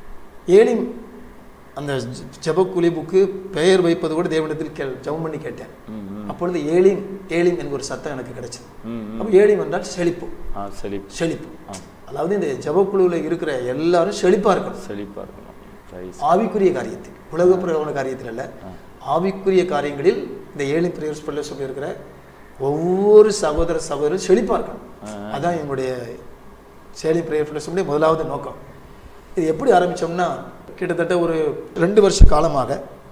ஏலிம் அந்த ஜ- ஜெபக்குழி புக்கு பெயர் வைப்பது கூட தேவனிடத்தில் கே ஜெபம் பண்ணி கேட்டேன் ம் ம் அப்பொழுது ஏலிம் ஏலிம் என்கிற ஒரு சத்தம் எனக்கு கிடைச்சது ம் ம் அப்போ ஏலிம் என்றால் செழிப்பு ஆ செழி செழிப்பு ஆ அதாவது இந்த ஜெபக்குழுவில் இருக்கிற எல்லாரும் செழிப்பாக இருக்கணும் செழிப்பாக இருக்கணும் ரைஸ் ஆவிக்குரிய காரியத்தில் உலக பிரகவன காரியத்தில் அல்ல ஆவிக்குரிய காரியங்களில் இந்த ஏழு பிரியர்ஸ் பல்ல சொல்லியிருக்கிற ஒவ்வொரு சகோதர சகோதரரும் செழிப்பாக இருக்கணும் அதான் எங்களுடைய சேலி பிரேயர் ஃபெல்லோஷிப்புடைய முதலாவது நோக்கம் இது எப்படி ஆரம்பித்தோம்னா கிட்டத்தட்ட ஒரு ரெண்டு வருஷ காலமாக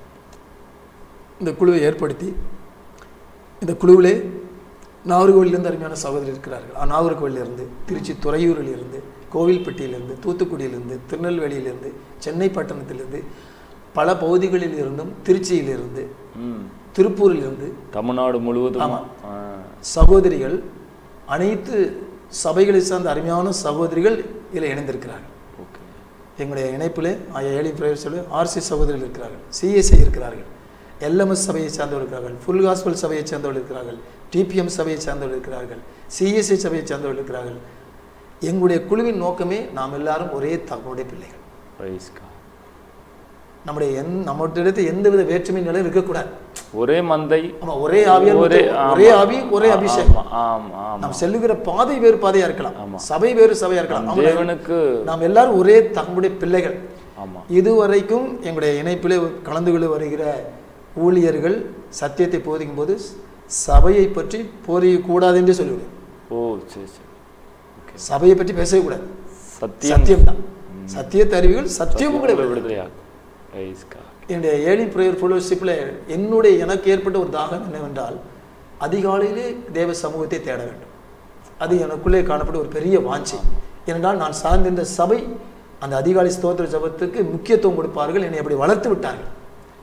இந்த குழுவை ஏற்படுத்தி இந்த குழுவிலே நாகர்கோவிலிருந்து அருமையான சகோதரி இருக்கிறார்கள் ஆ, நாகர்கோவிலிருந்து திருச்சி துறையூரிலிருந்து கோவில்பட்டியிலிருந்து தூத்துக்குடியிலிருந்து திருநெல்வேலியிலிருந்து சென்னை பட்டணத்திலிருந்து பல பகுதிகளில் இருந்தும் திருச்சியிலிருந்து ம் திருப்பூரிலிருந்து தமிழ்நாடு முழுவதும் ஆமா. ஆ, சகோதரிகள் அனைத்து சபைகளை சார்ந்த அருமையான சகோதரிகள் இதில் இணைந்திருக்கிறார்கள் ஓகே எங்களுடைய இணைப்பில் ஏழி பிரேயர்ஸில் ஆர்சி சகோதரிகள் இருக்கிறார்கள் சிஎஸ்ஐ இருக்கிறார்கள் எல்எம்எஸ் சபையை சார்ந்தவர்கள் இருக்கிறார்கள் ஃபுல் காஸ்பல் சபையை சார்ந்தவர்கள் இருக்கிறார்கள் டிபிஎம் சபையை சார்ந்தவர்கள் இருக்கிறார்கள் சிஎஸ்ஐ சபையை சார்ந்தவர்கள் இருக்கிறார்கள் எங்களுடைய குழுவின் நோக்கமே நாம் எல்லாரும் ஒரே தகவலுடைய பிள்ளைகள் praise God. நம்முடைய எந் நம்மகிட்ட எந்தவித வேற்றுமை நிலை இருக்கக்கூடாது ஒரே மந்தை ஆமா ஒரே ஆவியார் ஒரே ஒரே- ஒரே ஆவி ஒரே அபிஷேகம் ஆமா ஆமா ஆமா நாம் செல்லுகிற பாதை வேறு பாதையா இருக்கலாம் ஆமா. சபை வேறு சபையா இருக்கலாம் ஆமா, தேவனுக்கு நாம் எல்லாரும் ஒரே தகமுடைய பிள்ளைகள் ஆமா இதுவரைக்கும் எங்களுடைய இணைப்பிலே கலந்து கொள்ள வருகிற ஊழியர்கள் சத்தியத்தை போதிக்கும் போது சபையை பற்றி போதிக்க கூடாது என்று சொல்லிவிடுவேன் ஓ சரி சரி ஓகே சபையை பற்றி பேசவே கூடாது சத்தியம் சத்தியம் தான் சத்தியத்தை அறிவுகள் சத்தியம் கூட உங்களை விடுதலையாக்கும் praise God. என்னுடைய ஏழி பிரேயர் ஃபெலோஷிப்பில் என்னுடைய எனக்கு ஏற்பட்ட ஒரு தாகம் என்னவென்றால் அதிகாலையிலே தேவ சமூகத்தை தேட வேண்டும் அது எனக்குள்ளே காணப்பட்ட ஒரு பெரிய வாஞ்சை ஏனென்றால் நான் சார்ந்திருந்த சபை அந்த அதிகாலை ஸ்தோத்திர ஜபத்துக்கு முக்கியத்துவம் கொடுப்பார்கள் என்னை அப்படி வளர்த்து விட்டார்கள்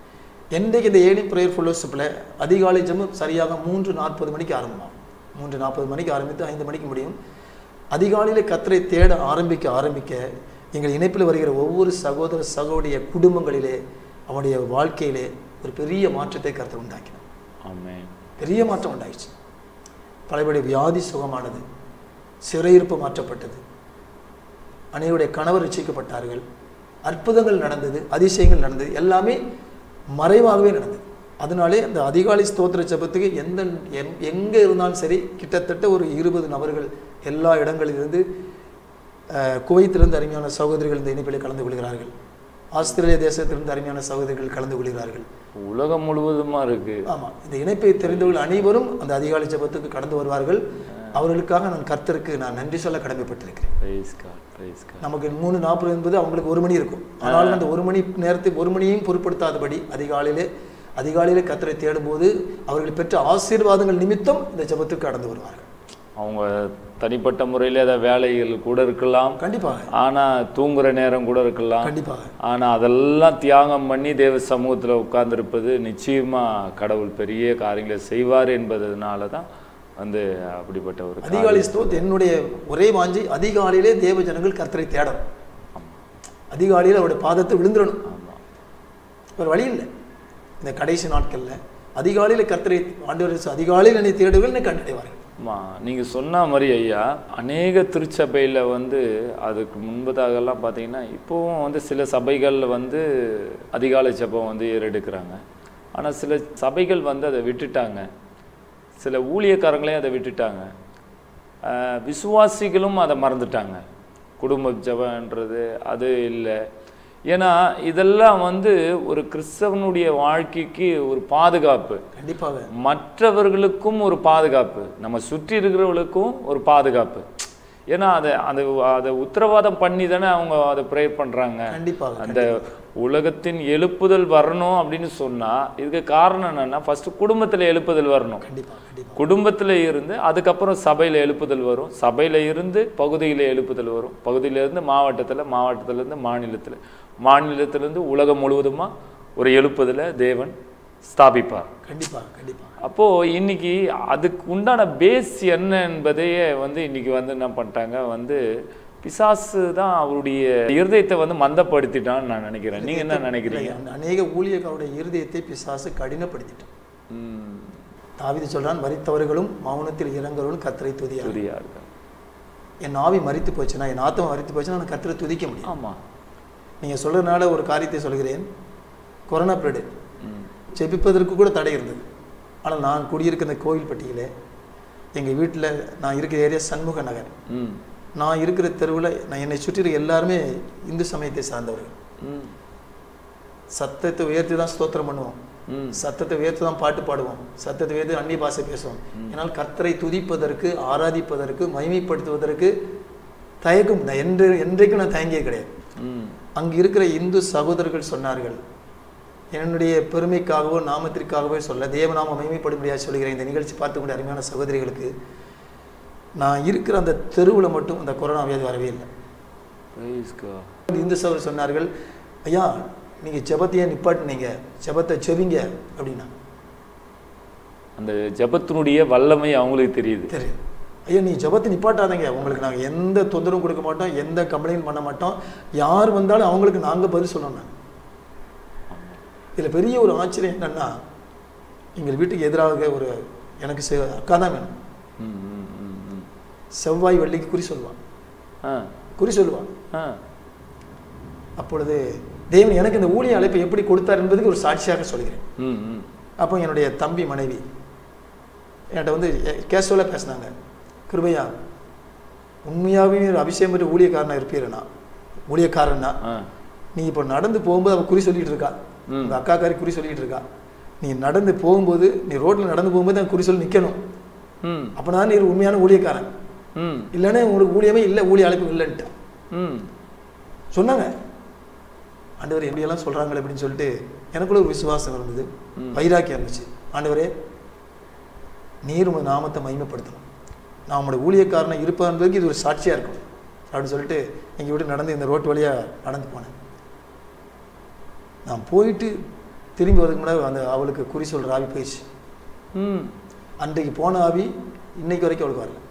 என்றைக்கு இந்த ஏழி ப்ரேயர் ஃபெல்லோஷிப்பில் அதிகாலை ஜெபம் சரியாக மூன்று நாற்பது மணிக்கு ஆரம்பமாகும் மூன்று நாற்பது மணிக்கு ஆரம்பித்து ஐந்து மணிக்கு முடியும் அதிகாலையில் கத்தரை தேட ஆரம்பிக்க ஆரம்பிக்க எங்கள் இணைப்பில் வருகிற ஒவ்வொரு சகோதர சகோடைய குடும்பங்களிலே அவனுடைய வாழ்க்கையிலே ஒரு பெரிய மாற்றத்தை கருத்து உண்டாக்கினார் ஆமென் பெரிய மாற்றம் உண்டாயிடுச்சு பலருடைய வியாதி சுகமானது சிறையிருப்பு மாற்றப்பட்டது அனைவருடைய கணவர் ரட்சிக்கப்பட்டார்கள் அற்புதங்கள் நடந்தது அதிசயங்கள் நடந்தது எல்லாமே மறைவாகவே நடந்தது அதனாலே அந்த அதிகாலை ஸ்தோத்திர ஜெபத்துக்கு எந்த எங்- எங்கே இருந்தாலும் சரி கிட்டத்தட்ட ஒரு இருபது நபர்கள் எல்லா இடங்களிலிருந்து அஹ், குவைத்திலிருந்து அருமையான சகோதரிகள் இந்த இணைப்பில் கலந்து கொள்கிறார்கள் ஆஸ்திரேலிய தேசத்திலிருந்து அருமையான சகோதரிகள் கலந்து கொள்கிறார்கள் உலகம் முழுவதுமா இருக்கு ஆமாம் இந்த இணைப்பை தெரிந்தவர்கள் அனைவரும் அந்த அதிகாலை ஜெபத்துக்கு கடந்து வருவார்கள் அவர்களுக்காக நான் கர்த்தருக்கு நான் நன்றி சொல்ல கடமைப்பட்டிருக்கிறேன் பிரைஸ் காட் பிரைஸ் காட் நமக்கு மூணு நாற்பது என்பது அவங்களுக்கு ஒரு மணி இருக்கும் ஆனாலும் அந்த ஒரு மணி நேரத்தை ஒரு மணியையும் பொருட்படுத்தாதபடி அதிகாலையிலே அதிகாலையிலே கர்த்தரை தேடும்போது அவர்கள் பெற்ற ஆசீர்வாதங்கள் நிமித்தம் இந்த ஜெபத்துக்கு கடந்து வருவார்கள் அவங்க தனிப்பட்ட முறையில் ஏதாவது வேலைகள் கூட இருக்கலாம் கண்டிப்பாக ஆனா தூங்குற நேரம் கூட இருக்கலாம் கண்டிப்பாக ஆனா அதெல்லாம் தியாகம் பண்ணி தேவ சமூகத்துல உட்கார்ந்திருப்பது நிச்சயமா கடவுள் பெரிய காரியங்களை செய்வார் என்பதனால தான் வந்து அப்படிப்பட்ட ஒரு காரியம். அதிகாலை ஸ்தோத் என்னுடைய ஒரே வாஞ்சி அதிகாலையிலே தேவ ஜனங்கள் கர்த்தரை தேடணும் அதிகாலையில் அவருடைய பாதத்தை விழுந்துடணும் ஆமா ஒரு வழி இல்லை இந்த கடைசி நாட்கள்ல அதிகாலையில் கர்த்தரை ஆண்டவர் அதிகாலையில் என்னை தேடுகள் என்னை கண்டடைவார்கள் ஆமா நீங்க சொன்ன மாதிரி ஐயா அநேக திருச்சபையில வந்து அதுக்கு முன்பதாகலாம் பார்த்தீங்கன்னா இப்போவும் வந்து சில சபைகள்ல வந்து அதிகாலை ஜெபம் வந்து ஏறெடுக்கிறாங்க ஆனா சில சபைகள் வந்து அதை விட்டுட்டாங்க சில ஊழியக்காரங்களே அதை விட்டுட்டாங்க ஆஹ் விசுவாசிகளும் அதை மறந்துட்டாங்க குடும்ப ஜெபன்றது அது இல்லை ஏன்னா இதெல்லாம் வந்து ஒரு கிறிஸ்தவனுடைய வாழ்க்கைக்கு ஒரு பாதுகாப்பு கண்டிப்பாக மற்றவர்களுக்கும் ஒரு பாதுகாப்பு நம்ம சுற்றி இருக்கிறவர்களுக்கும் ஒரு பாதுகாப்பு ஏன்னா அதை அதை அதை உத்தரவாதம் பண்ணி தானே அவங்க அதை ப்ரே பண்ணுறாங்க கண்டிப்பாக அந்த உலகத்தின் எழுப்புதல் வரணும் அப்படின்னு சொன்னா இதுக்கு காரணம் என்னன்னா ஃபர்ஸ்ட் குடும்பத்துல எழுப்புதல் வரணும் கண்டிப்பாக கண்டிப்பாக குடும்பத்துல இருந்து அதுக்கப்புறம் சபையில எழுப்புதல் வரும் சபையில இருந்து பகுதியில எழுப்புதல் வரும் பகுதியில இருந்து மாவட்டத்துல மாவட்டத்துல இருந்து மாநிலத்துல மாநிலத்துல இருந்து உலகம் முழுவதுமா ஒரு எழுப்புதலை தேவன் ஸ்தாபிப்பார் கண்டிப்பாக கண்டிப்பாக அப்போ இன்னைக்கு அதுக்கு உண்டான பேஸ் என்ன என்பதையே வந்து இன்னைக்கு வந்து என்ன பண்ணிட்டாங்க வந்து பிசாசு தான் அவருடைய இருதயத்தை வந்து மந்தப்படுத்திட்டான்னு நான் நினைக்கிறேன் நீங்க என்ன நினைக்கிறீங்க அந்த அநேக ஊழியர்களுடைய இருதயத்தை பிசாசு கடினப்படுத்திட்டான் ம், தாவீது சொல்றான் மரித்தவர்களும் மௌனத்தில் இறங்குறவர்களும் கத்தரை துதியா புரியா இருக்கு என் ஆவி மரித்து போச்சுன்னா என் ஆத்மா மரித்து போச்சுன்னா நான் கத்தரை துதிக்க முடியும் ஆமா நீங்க சொல்றதுனால ஒரு காரியத்தை சொல்கிறேன் கொரோனா பீரியடு ம், ஜெபிப்பதற்கு கூட தடை இருந்தது ஆனால் நான் குடியிருக்கிற இந்த கோவில்பட்டியிலே எங்கள் வீட்டில் நான் இருக்கிற ஏரியா சண்முக நகர் ம், நான் இருக்கிற தெருவில் நான் என்னை சுற்றி இருக்க எல்லாருமே இந்து சமயத்தை சார்ந்தவர்கள் ம், சத்தத்தை உயர்த்தி தான் ஸ்தோத்திரம் பண்ணுவோம் ம். சத்தத்தை உயர்த்தி தான் பாட்டு பாடுவோம் சத்தத்தை உயர்த்தி அந்நிய பாஷை பேசுவோம் ஏன்னால் கர்த்தரை துதிப்பதற்கு ஆராதிப்பதற்கு மகிமைப்படுத்துவதற்கு தயக்கம் இல்லை. என்று என்றைக்கும் நான் தயங்கியே கிடையாது ம், அங்கு இருக்கிற இந்து சகோதரர்கள் சொன்னார்கள் என்னுடைய பெருமைக்காகவோ நாமத்திற்காகவோ சொல்ல தேவநாம மகிமைப்படும்படியாக சொல்கிறேன் இந்த நிகழ்ச்சி பார்த்துக்கூடிய அருமையான சகோதரிகளுக்கு நான் இருக்கிற அந்த தெருவில் மட்டும் அந்த கொரோனா வியாதி வரவே இல்லை Praise God. இந்து சகோதரர் சொன்னார்கள் ஐயா நீங்கள் ஜெபத்தையே நிப்பாட்டினீங்க ஜெபத்தை செவிங்க அப்படின்னா அந்த ஜெபத்தினுடைய வல்லமை அவங்களுக்கு தெரியுது தெரியும் ஐயா நீ ஜெபத்தை நிப்பாட்டாதீங்க உங்களுக்கு நாங்கள் எந்த தொந்தரவும் கொடுக்க மாட்டோம் எந்த கம்ப்ளைண்ட் பண்ண மாட்டோம் யார் வந்தாலும் அவங்களுக்கு நாங்கள் பதில் சொல்லணும் இதில் பெரிய ஒரு ஆச்சரியம் என்னன்னா எங்கள் வீட்டுக்கு எதிராக ஒரு எனக்கு செ- அக்கா தான் வேணும் ம், ம், ம், ம். செவ்வாய் வெள்ளிக்கு குறி சொல்லுவான் ஆ, குறி சொல்லுவான் ஆ, அப்பொழுது தேவன் எனக்கு இந்த ஊழிய அழைப்பை எப்படி கொடுத்தார் என்பதுக்கு ஒரு சாட்சியாக சொல்கிறேன் ம், ம். அப்போ என்னுடைய தம்பி மனைவி என்கிட்ட வந்து கேஷுவலாக பேசினாங்க கிருபையா உண்மையாகவே நீ ஒரு அபிஷேகம் பெற்ற ஊழியக்காரனா இருப்பீரனா ஊழியக்காரன்னா ஆ, நீ இப்போ நடந்து போகும்போது அவள் குறி சொல்லிட்டு இருக்கா ம். உங்கள் அக்காக்காரி குறி சொல்லிட்டு இருக்கா நீ நடந்து போகும்போது நீ ரோட்டில் நடந்து போகும்போது அவன் குறி சொல்லி நிற்கணும் ம், அப்போ நீ ஒரு உண்மையான ஊழியக்காரன் ம், இல்லைன்னா உங்களுக்கு ஊழியமே இல்லை ஊழிய அழைப்பு இல்லைன்ட்டு ம். சொன்னாங்க ஆண்டவர் எப்படியெல்லாம் சொல்கிறாங்களே அப்படின்னு சொல்லிட்டு எனக்குள்ள ஒரு விசுவாசம் இருந்தது ம். வைராக்கியம் இருந்துச்சு ஆண்டவரே நீர் உங்கள் நாமத்தை மகிமைப்படுத்தணும் நான் உங்களுடைய ஊழியக்காரனை இருப்பதற்கு இது ஒரு சாட்சியாக இருக்கும் அப்படின்னு சொல்லிட்டு எங்கள் வீட்டு நடந்து இந்த ரோட்டு வழியாக நடந்து போனேன் நான் போயிட்டு திரும்பி வரதுக்கு முன்னாடி அந்த அவளுக்கு குறி சொல்கிற ஆவி போயிடுச்சு ம் அன்றைக்கு போன ஆவி இன்னைக்கு வரைக்கும் அவளுக்கு வரல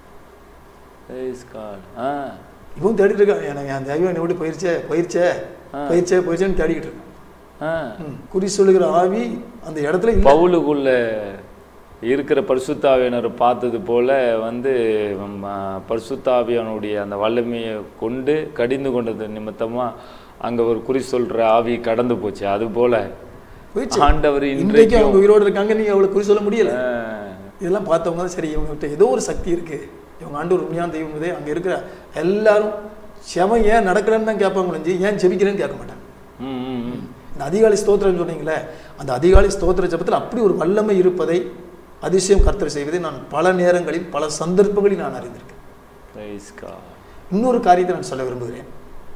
Praise God. ஆ இப்பவும் தேடிட்டு இருக்கா எனக்கு அந்த ஐயோ என்னை விட்டு போயிருச்சே போயிருச்சே ஆ. போயிருச்சே போயிருச்சேன்னு தேடிக்கிட்டு இருக்கேன் ஆ ம். குறி சொல்லுகிற ஆவி அந்த இடத்துல இல்ல. பவுலுக்குள்ள இருக்கிற பரிசுத்தாவியனரை பார்த்தது போல வந்து ம, பரிசுத்தாவியனுடைய அந்த வல்லமையை கொண்டு கடிந்து கொண்டது நிமித்தமா அங்க ஒரு குறி சொல்ற ஆவி கடந்து போச்சு அது போல போயிடுச்சு ஆண்டவர் இன்றைக்கு இன்றைக்கும் அவங்க உயிரோடு இருக்காங்க நீங்க அவளை குறி சொல்ல முடியல ஆ, இதெல்லாம் பார்த்தவங்க தான் சரி இவங்ககிட்ட ஏதோ ஒரு சக்தி இருக்கு இவங்க ஆண்டு ஒரு உண்மையான தெய்வம் இதே அங்க இருக்கிற எல்லாரும் செவன் ஏன் நடக்கலன்னு தான் கேட்பாங்க ஒழிஞ்சு ஏன் ஜெபிக்கிறேன்னு கேட்க மாட்டாங்க ம், ம், ம். இந்த அதிகாலை ஸ்தோத்திரம் சொன்னீங்களே அந்த அதிகாலை ஸ்தோத்திர ஜபத்தில் அப்படி ஒரு வல்லமை இருப்பதை அதிசயம் கர்த்தர் செய்வதை நான் பல நேரங்களில் பல சந்தர்ப்பங்களில் நான் அறிந்திருக்கேன் Praise God. இன்னொரு காரியத்தை நான் சொல்ல விரும்புகிறேன்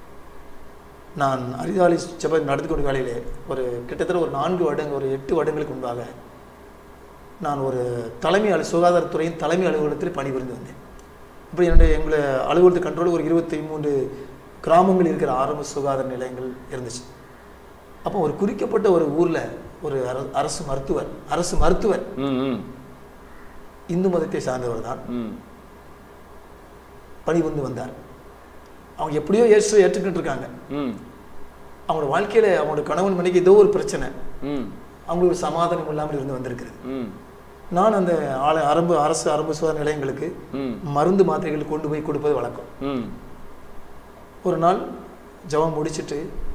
நான் அரிதாலி ஜெபம் நடத்தி கொண்ட வேலையிலே ஒரு கிட்டத்தட்ட ஒரு நான்கு வருடங்கள் ஒரு எட்டு வருடங்களுக்கு முன்பாக நான் ஒரு தலைமை அலு சுகாதாரத்துறையின் தலைமை அலுவலகத்தில் பணிபுரிந்து வந்தேன் இப்போ என்னுடைய எங்களை அலுவலகத்து கண்ட்ரோல் ஒரு இருபத்தி மூன்று கிராமங்கள் இருக்கிற ஆரம்ப சுகாதார நிலையங்கள் இருந்துச்சு அப்போ ஒரு குறிக்கப்பட்ட ஒரு ஊரில் ஒரு அர- அரசு மருத்துவர் அரசு மருத்துவர் ம், ம், இந்து மதத்தை சார்ந்தவர் தான் ம். பணிபுரிந்து வந்தார் அவங்க எப்படியோ இயேசு ஏற்றுக்கிட்டு இருக்காங்க ம், அவங்களோட வாழ்க்கையில அவங்களோட கணவன் மனைக்கு ஏதோ ஒரு பிரச்சனை ம், அவங்களுக்கு ஒரு சமாதானம் இல்லாமல் இருந்து வந்திருக்கிறது ம், நான் அந்த ஆல அரம்பு அரசு அரம்பு சுகாதார நிலையங்களுக்கு ம், மருந்து மாத்திரைகள் கொண்டு போய் கொடுப்பது வழக்கம் ம். ஒரு நாள் ஜெபம் முடிச்சிட்டு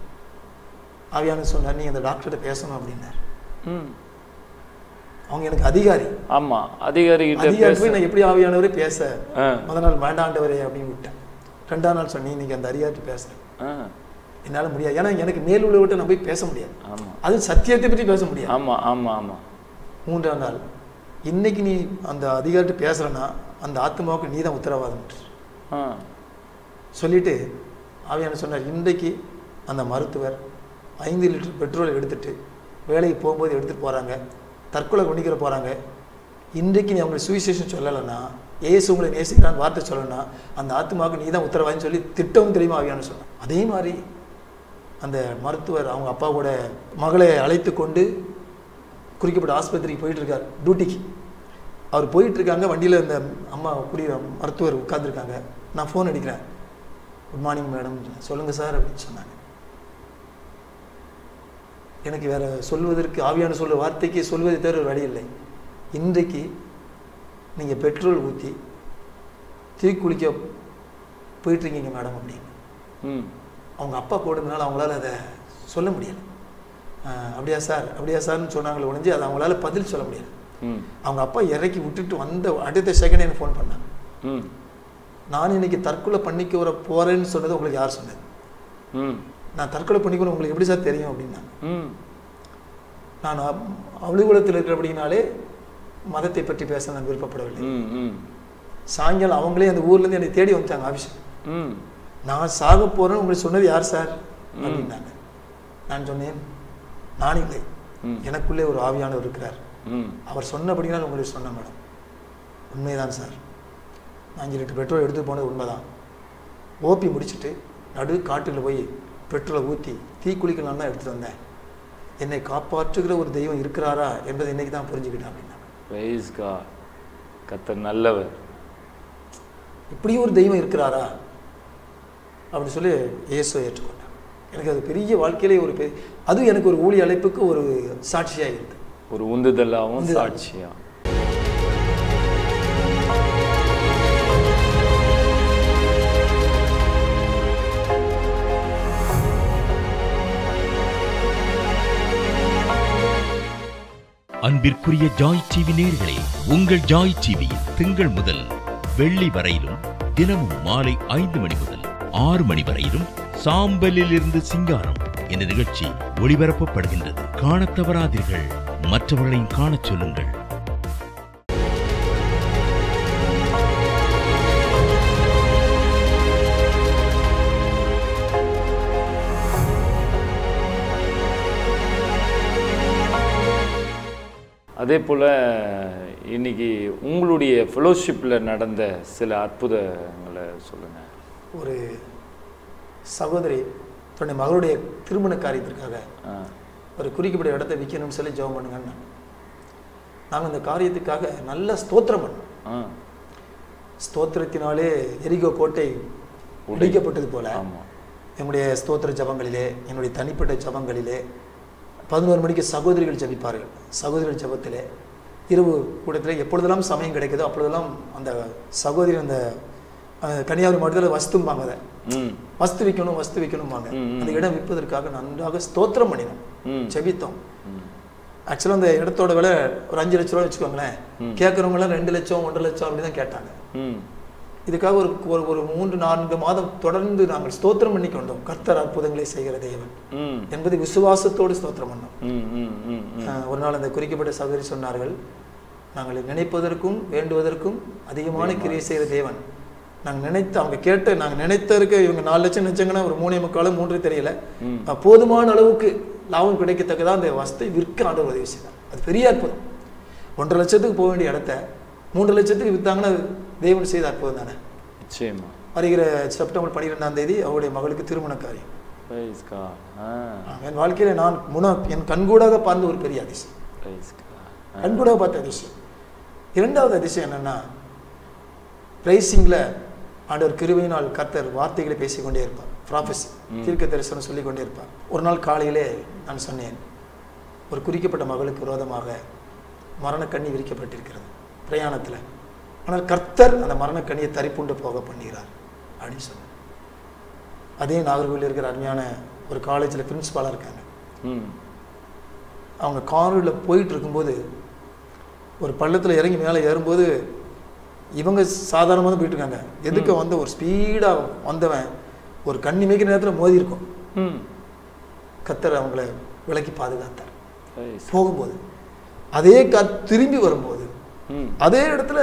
ஆவியான சொன்னார் நீ அந்த டாக்டர்கிட்ட பேசணும் அப்படின்னார் ம். அவங்க எனக்கு அதிகாரி ஆமா அதிகாரிகிட்ட அதிகாரி பேச போய் நான் எப்படி ஆவியானவரே பேச ஆ, முத நாள் வேண்டாண்டவரே அப்படின்னு விட்டேன் ரெண்டாம் நாள் சொன்னி இன்னைக்கு அந்த அதிகாரிட்டு பேசுறேன் ஆ, என்னால் முடியாது ஏன்னா எனக்கு மேல் உள்ளவர்கிட்ட நான் போய் பேச முடியாது ஆமா அது சத்தியத்தை பற்றி பேச முடியாது ஆமா ஆமா ஆமா மூன்றாம் நாள் இன்னைக்கு நீ அந்த அதிகாரிட்ட பேசுறேன்னா அந்த ஆத்மாவுக்கு நீ தான் உத்தரவாதம் ஆ, சொல்லிட்டு ஆவியான சொன்னார் இன்றைக்கு அந்த மருத்துவர் ஐந்து லிட்டர் பெட்ரோல் எடுத்துட்டு வேலைக்கு போகும்போது எடுத்துட்டு போறாங்க தற்கொலை பண்ணிக்கிற போறாங்க இன்றைக்கு நீ அவங்களுக்கு சுவிசேஷம் சொல்லலைன்னா ஏசு உங்களை நேசிக்கிறான்னு வார்த்தை சொல்லணும்னா அந்த ஆத்மாவுக்கு நீ தான் உத்தரவாதம் சொல்லி திட்டவும் தெரியுமா ஆவியான்னு சொன்னான் அதே மாதிரி அந்த மருத்துவர் அவங்க அப்பாவோட மகளை அழைத்து கொண்டு குறிக்கப்பட்ட ஆஸ்பத்திரிக்கு போயிட்டு இருக்கார் டியூட்டிக்கு அவர் போயிட்டு இருக்காங்க வண்டியில் இந்த அம்மா குடி மருத்துவர் உட்கார்ந்திருக்காங்க நான் ஃபோன் அடிக்கிறேன் குட் மார்னிங் மேடம் சொல்லுங்க சார் அப்படின்னு சொன்னாங்க எனக்கு வேற சொல்வதற்கு ஆவியான சொல்ல வார்த்தைக்கு சொல்வதை தவிர ஒரு வழி இல்லை இன்றைக்கு நீங்கள் பெட்ரோல் ஊற்றி தீக்குளிக்க போயிட்டுருக்கீங்க மேடம் அப்படின்னு ம் அவங்க அப்பா போடுறதுனால அவங்களால அதை சொல்ல முடியல அஹ், அப்படியா சார் அப்படியா சார்னு சொன்னாங்களே ஒழிஞ்சு அதை அவங்களால பதில் சொல்ல முடியல ம் அவங்க அப்பா இறக்கி விட்டுட்டு வந்த அடுத்த செகண்ட் எனக்கு ஃபோன் பண்ணாங்க ம் நான் இன்னைக்கு தற்கொலை பண்ணிக்க வர போறேன்னு சொன்னது உங்களுக்கு யார் சொன்னது ம் நான் தற்கொலை பண்ணிக்கணும் உங்களுக்கு எப்படி சார் தெரியும் அப்படின்னாங்க ம் நான் அப்- அலுவலகத்தில் இருக்கிறபடினாலே மதத்தை பற்றி பேச நான் விருப்பப்படவில்லை ம் ம் சாயங்காலம் அவங்களே அந்த ஊர்லேருந்து என்னை தேடி வந்துட்டாங்க ஆஃபீஸுக்கு ம் நான் சாக போறேன்னு உங்களுக்கு சொன்னது யார் சார் அப்படின்னாங்க நான் சொன்னேன் நான் இல்லை ம். எனக்குள்ளே ஒரு ஆவியானவர் இருக்கிறார் ம் அவர் சொன்னபடினால் உங்களுக்கு சொன்னேன் மேடம் உண்மைதான் சார் நான் அஞ்சு லிட்டர் பெட்ரோல் எடுத்து போனது உண்மைதான் ஓபி முடிச்சுட்டு நடு காட்டில் போய் பெட்ரோலை ஊற்றி தீ குளிக்கலாம் தான் எடுத்துட்டு வந்தேன் என்னை காப்பாற்றுகிற ஒரு தெய்வம் இருக்கிறாரா என்பதை இன்னைக்கு தான் புரிஞ்சுக்கிட்டேன் அப்படின்னாங்க பிரைஸ் காட் கர்த்தர் நல்லவர் இப்படியும் ஒரு தெய்வம் இருக்கிறாரா அப்படின்னு சொல்லி இயேசுவை ஏற்றுக்கொண்டேன் எனக்கு அது பெரிய வாழ்க்கையிலே ஒரு பெரிய அதுவும் எனக்கு ஒரு ஊழிய அழைப்புக்கு ஒரு சாட்சியாக இருக்கு ஒரு உந்துதலாகவும் உந்துதல். சாட்சியா அன்பிற்குரிய ஜாய் டிவி நேயர்களே உங்கள் ஜாய் டிவியில் திங்கள் முதல் வெள்ளி வரையிலும் தினமும் மாலை ஐந்து மணி முதல் ஆறு மணி வரையிலும் சாம்பலில் இருந்து சிங்காரம் என்ற நிகழ்ச்சி ஒளிபரப்பப்படுகின்றது காணத் தவறாதீர்கள் மற்றவர்களையும் காணச் சொல்லுங்கள் அதே போல் இன்னைக்கு உங்களுடைய ஃபெலோஷிப்பில் நடந்த சில அற்புதங்களை சொல்லுங்கள் ஒரு சகோதரி தன்னுடைய மகளுடைய திருமண காரியத்திற்காக ஆ ஒரு குறிக்கப்பட்ட இடத்த விற்கணும்னு சொல்லி ஜெபம் பண்ணுங்கன்னு நாங்கள் இந்த காரியத்துக்காக நல்ல ஸ்தோத்திரம் பண்ணோம் ஆ ஸ்தோத்திரத்தினாலே எரிகோ கோட்டை உடைக்கப்பட்டது போல ஆமா என்னுடைய ஸ்தோத்திர ஜபங்களிலே என்னுடைய தனிப்பட்ட ஜபங்களிலே பதினோரு மணிக்கு சகோதரிகள் ஜபிப்பார்கள் சகோதரிகள் ஜபத்திலே இரவு கூட்டத்தில் எப்பொழுதெல்லாம் சமயம் கிடைக்குதோ அப்பொழுதெல்லாம் அந்த சகோதரி அந்த அஹ், கன்னியாகுமரி மாவட்டத்தில் வஸ்தும்பாங்க அதை ம் வஸ்து விற்கணும் வஸ்து விற்கணும்பாங்க ம், ம். அந்த இடம் விற்பதற்காக நன்றாக ஸ்தோத்திரம் பண்ணினோம் ம் ஜெபித்தோம் ம். ஆக்சுவலாக அந்த இடத்தோட விலை ஒரு அஞ்சு லட்ச ரூபா வச்சுக்கோங்களேன் ம். கேட்குறவங்களாம் ரெண்டு லட்சம் ஒன்றரை லட்சம் அப்படி தான் கேட்டாங்க ம் இதுக்காக ஒரு ஒரு ஒரு மூன்று நான்கு மாதம் தொடர்ந்து நாங்கள் ஸ்தோத்திரம் பண்ணி கொண்டோம் கர்த்தர் அற்புதங்களை செய்கிற தேவன் ம் என்பதை விசுவாசத்தோடு ஸ்தோத்திரம் பண்ணோம் ம் ம் ம் ம் அஹ், ஒரு நாள் அந்த குறிக்கப்பட்ட சகோதரி சொன்னார்கள் நாங்கள் நினைப்பதற்கும் வேண்டுவதற்கும் அதிகமான கிரியை செய்கிற தேவன் நாங்கள் நினைத்த அவங்க கேட்ட நாங்கள் நினைத்ததற்கு இவங்க நாலு லட்சம் நினைச்சாங்கன்னா ஒரு மூணே முக்காலும் மூன்று தெரியல ம். அஹ், போதுமான அளவுக்கு லாபம் கிடைக்கத்தக்கதான் அந்த வசத்தை விற்க ஆண்டவர் உதவி செய்தார் அது பெரிய அற்புதம் ஒன்றரை லட்சத்துக்கு போக வேண்டிய இடத்த மூன்று லட்சத்துக்கு விற்றாங்கன்னா அது தேவன் செய்த அற்புதம் தானே நிச்சயமா வருகிற செப்டம்பர் பன்னிரெண்டாம் தேதி அவருடைய மகளுக்கு திருமண காரியம் Praise God. ஆ என் வாழ்க்கையில நான் முன என் கண்கூடாக பார்த்த ஒரு பெரிய அதிசயம் Praise God. ஆ. கண்கூடாக பார்த்த அதிசயம் இரண்டாவது அதிசயம் என்னன்னா பிரைசிங்கில் ஆண்டவர் கிருபையினால் கர்த்தர் வார்த்தைகளை பேசிக்கொண்டே இருப்பார் ப்ராஃபஸி தீர்க்க தரிசனம் சொல்லிக் கொண்டே இருப்பார் ஒரு நாள் காலையிலே நான் சொன்னேன் ஒரு குறிக்கப்பட்ட மகளுக்கு விரோதமாக மரணக்கண்ணி விரிக்கப்பட்டிருக்கிறது பிரயாணத்தில் ஆனால் கர்த்தர் அந்த மரணக்கண்ணியை தரிப்புண்டு போக பண்ணுகிறார் அப்படின்னு சொன்னேன் அதே நாகர்கோவில் இருக்கிற அருமையான ஒரு காலேஜில் பிரின்ஸ்பாலாக இருக்காங்க ம் அவங்க காரில் போயிட்டு இருக்கும்போது ஒரு பள்ளத்தில் இறங்கி மேலே ஏறும்போது இவங்க சாதாரணமாக தான் போயிட்டு இருக்காங்க எதுக்கு வந்து ஒரு ஸ்பீடாக வந்தவன் ஒரு கண்ணி மேய்க்கிற நேரத்தில் மோதி இருக்கும் ம் கத்தர் அவங்கள விலக்கி பாதுகாத்தார் Praise. போகும்போது அதே கார் திரும்பி வரும்போது ம் அதே இடத்துல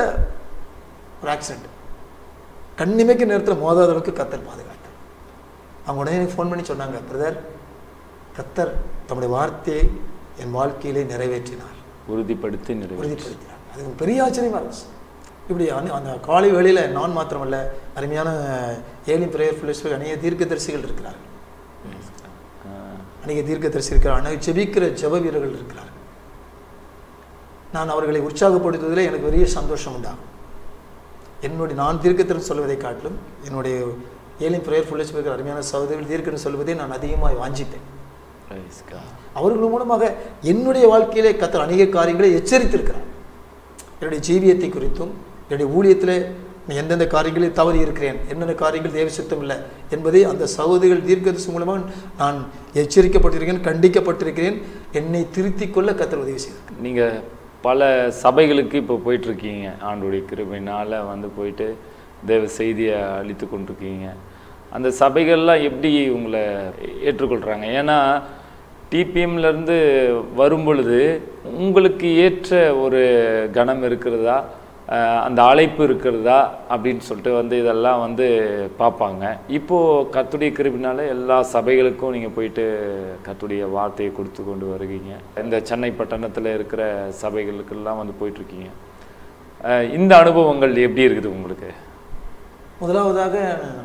ஒரு ஆக்சிடென்ட் கண்ணிமைக்கு நேரத்தில் மோதாத அளவுக்கு கத்தர் பாதுகாத்தார் அவங்க உடனே ஃபோன் பண்ணி சொன்னாங்க பிரதர் கத்தர் தம்முடைய வார்த்தையை என் வாழ்க்கையிலே நிறைவேற்றினார் உறுதிப்படுத்தி நிறைவேற்றி உறுதிப்படுத்தினார் அது ஒரு பெரிய ஆச்சரியமா இருந்துச்சு இப்படி அந்த- அந்த காலை வேளையில நான் மாத்திரமல்ல அருமையான ஏழி பிரேயர் ஃபுல்லஸ்வர் அநேக தீர்க்கதரிசிகள் இருக்கிறார்கள் அநேக தீர்க்கதரிசி இருக்கிறார் அநேக ஜெபிக்கிற ஜெப வீரர்கள் இருக்கிறார்கள் நான் அவர்களை உற்சாகப்படுத்துவதில் எனக்கு பெரிய சந்தோஷம் உண்டாகும் என்னுடைய நான் தீர்க்கத்திறன் சொல்வதை காட்டிலும் என்னுடைய ஏழை பிரேயர் ஃபுல்லஸ் இருக்கிற அருமையான சகோதரிகள் தீர்க்கன்னு சொல்வதை நான் அதிகமாக வாஞ்சிப்பேன் Praise God. அவர்கள் மூலமாக என்னுடைய வாழ்க்கையிலே கத்தர் அநேக காரியங்களை எச்சரித்திருக்கிறார் என்னுடைய ஜீவியத்தை குறித்தும் என்னுடைய ஊழியத்தில் நான் எந்தெந்த காரியங்களில் தவறி இருக்கிறேன் என்னென்ன காரியங்கள் தேவ சித்தம் இல்லை என்பதை அந்த சகோதரிகள் தீர்க்கதரிசி மூலமாக நான் எச்சரிக்கப்பட்டிருக்கிறேன் கண்டிக்கப்பட்டிருக்கிறேன் என்னை திருத்திக் கொள்ள கத்தர் உதவி செய்தார் நீங்க பல சபைகளுக்கு இப்போ போயிட்டு இருக்கீங்க ஆண்டுடைய கிருபையினால வந்து போயிட்டு தேவ செய்தியை அளித்து கொண்டிருக்கீங்க அந்த சபைகள்லாம் எப்படி உங்களை ஏற்றுக்கொள்கிறாங்க ஏன்னா TPM ல இருந்து வரும் பொழுது உங்களுக்கு ஏற்ற ஒரு கணம் இருக்கிறதா அஹ், அந்த அழைப்பு இருக்கிறதா அப்படின்னு சொல்லிட்டு வந்து இதெல்லாம் வந்து பார்ப்பாங்க இப்போது கத்துடைய கிருபினால எல்லா சபைகளுக்கும் நீங்கள் போயிட்டு கத்துடைய வார்த்தையை கொடுத்து கொண்டு வருவீங்க இந்த சென்னை பட்டணத்தில் இருக்கிற சபைகளுக்கெல்லாம் வந்து போயிட்டுருக்கீங்க இந்த அனுபவங்கள் எப்படி இருக்குது உங்களுக்கு முதலாவதாக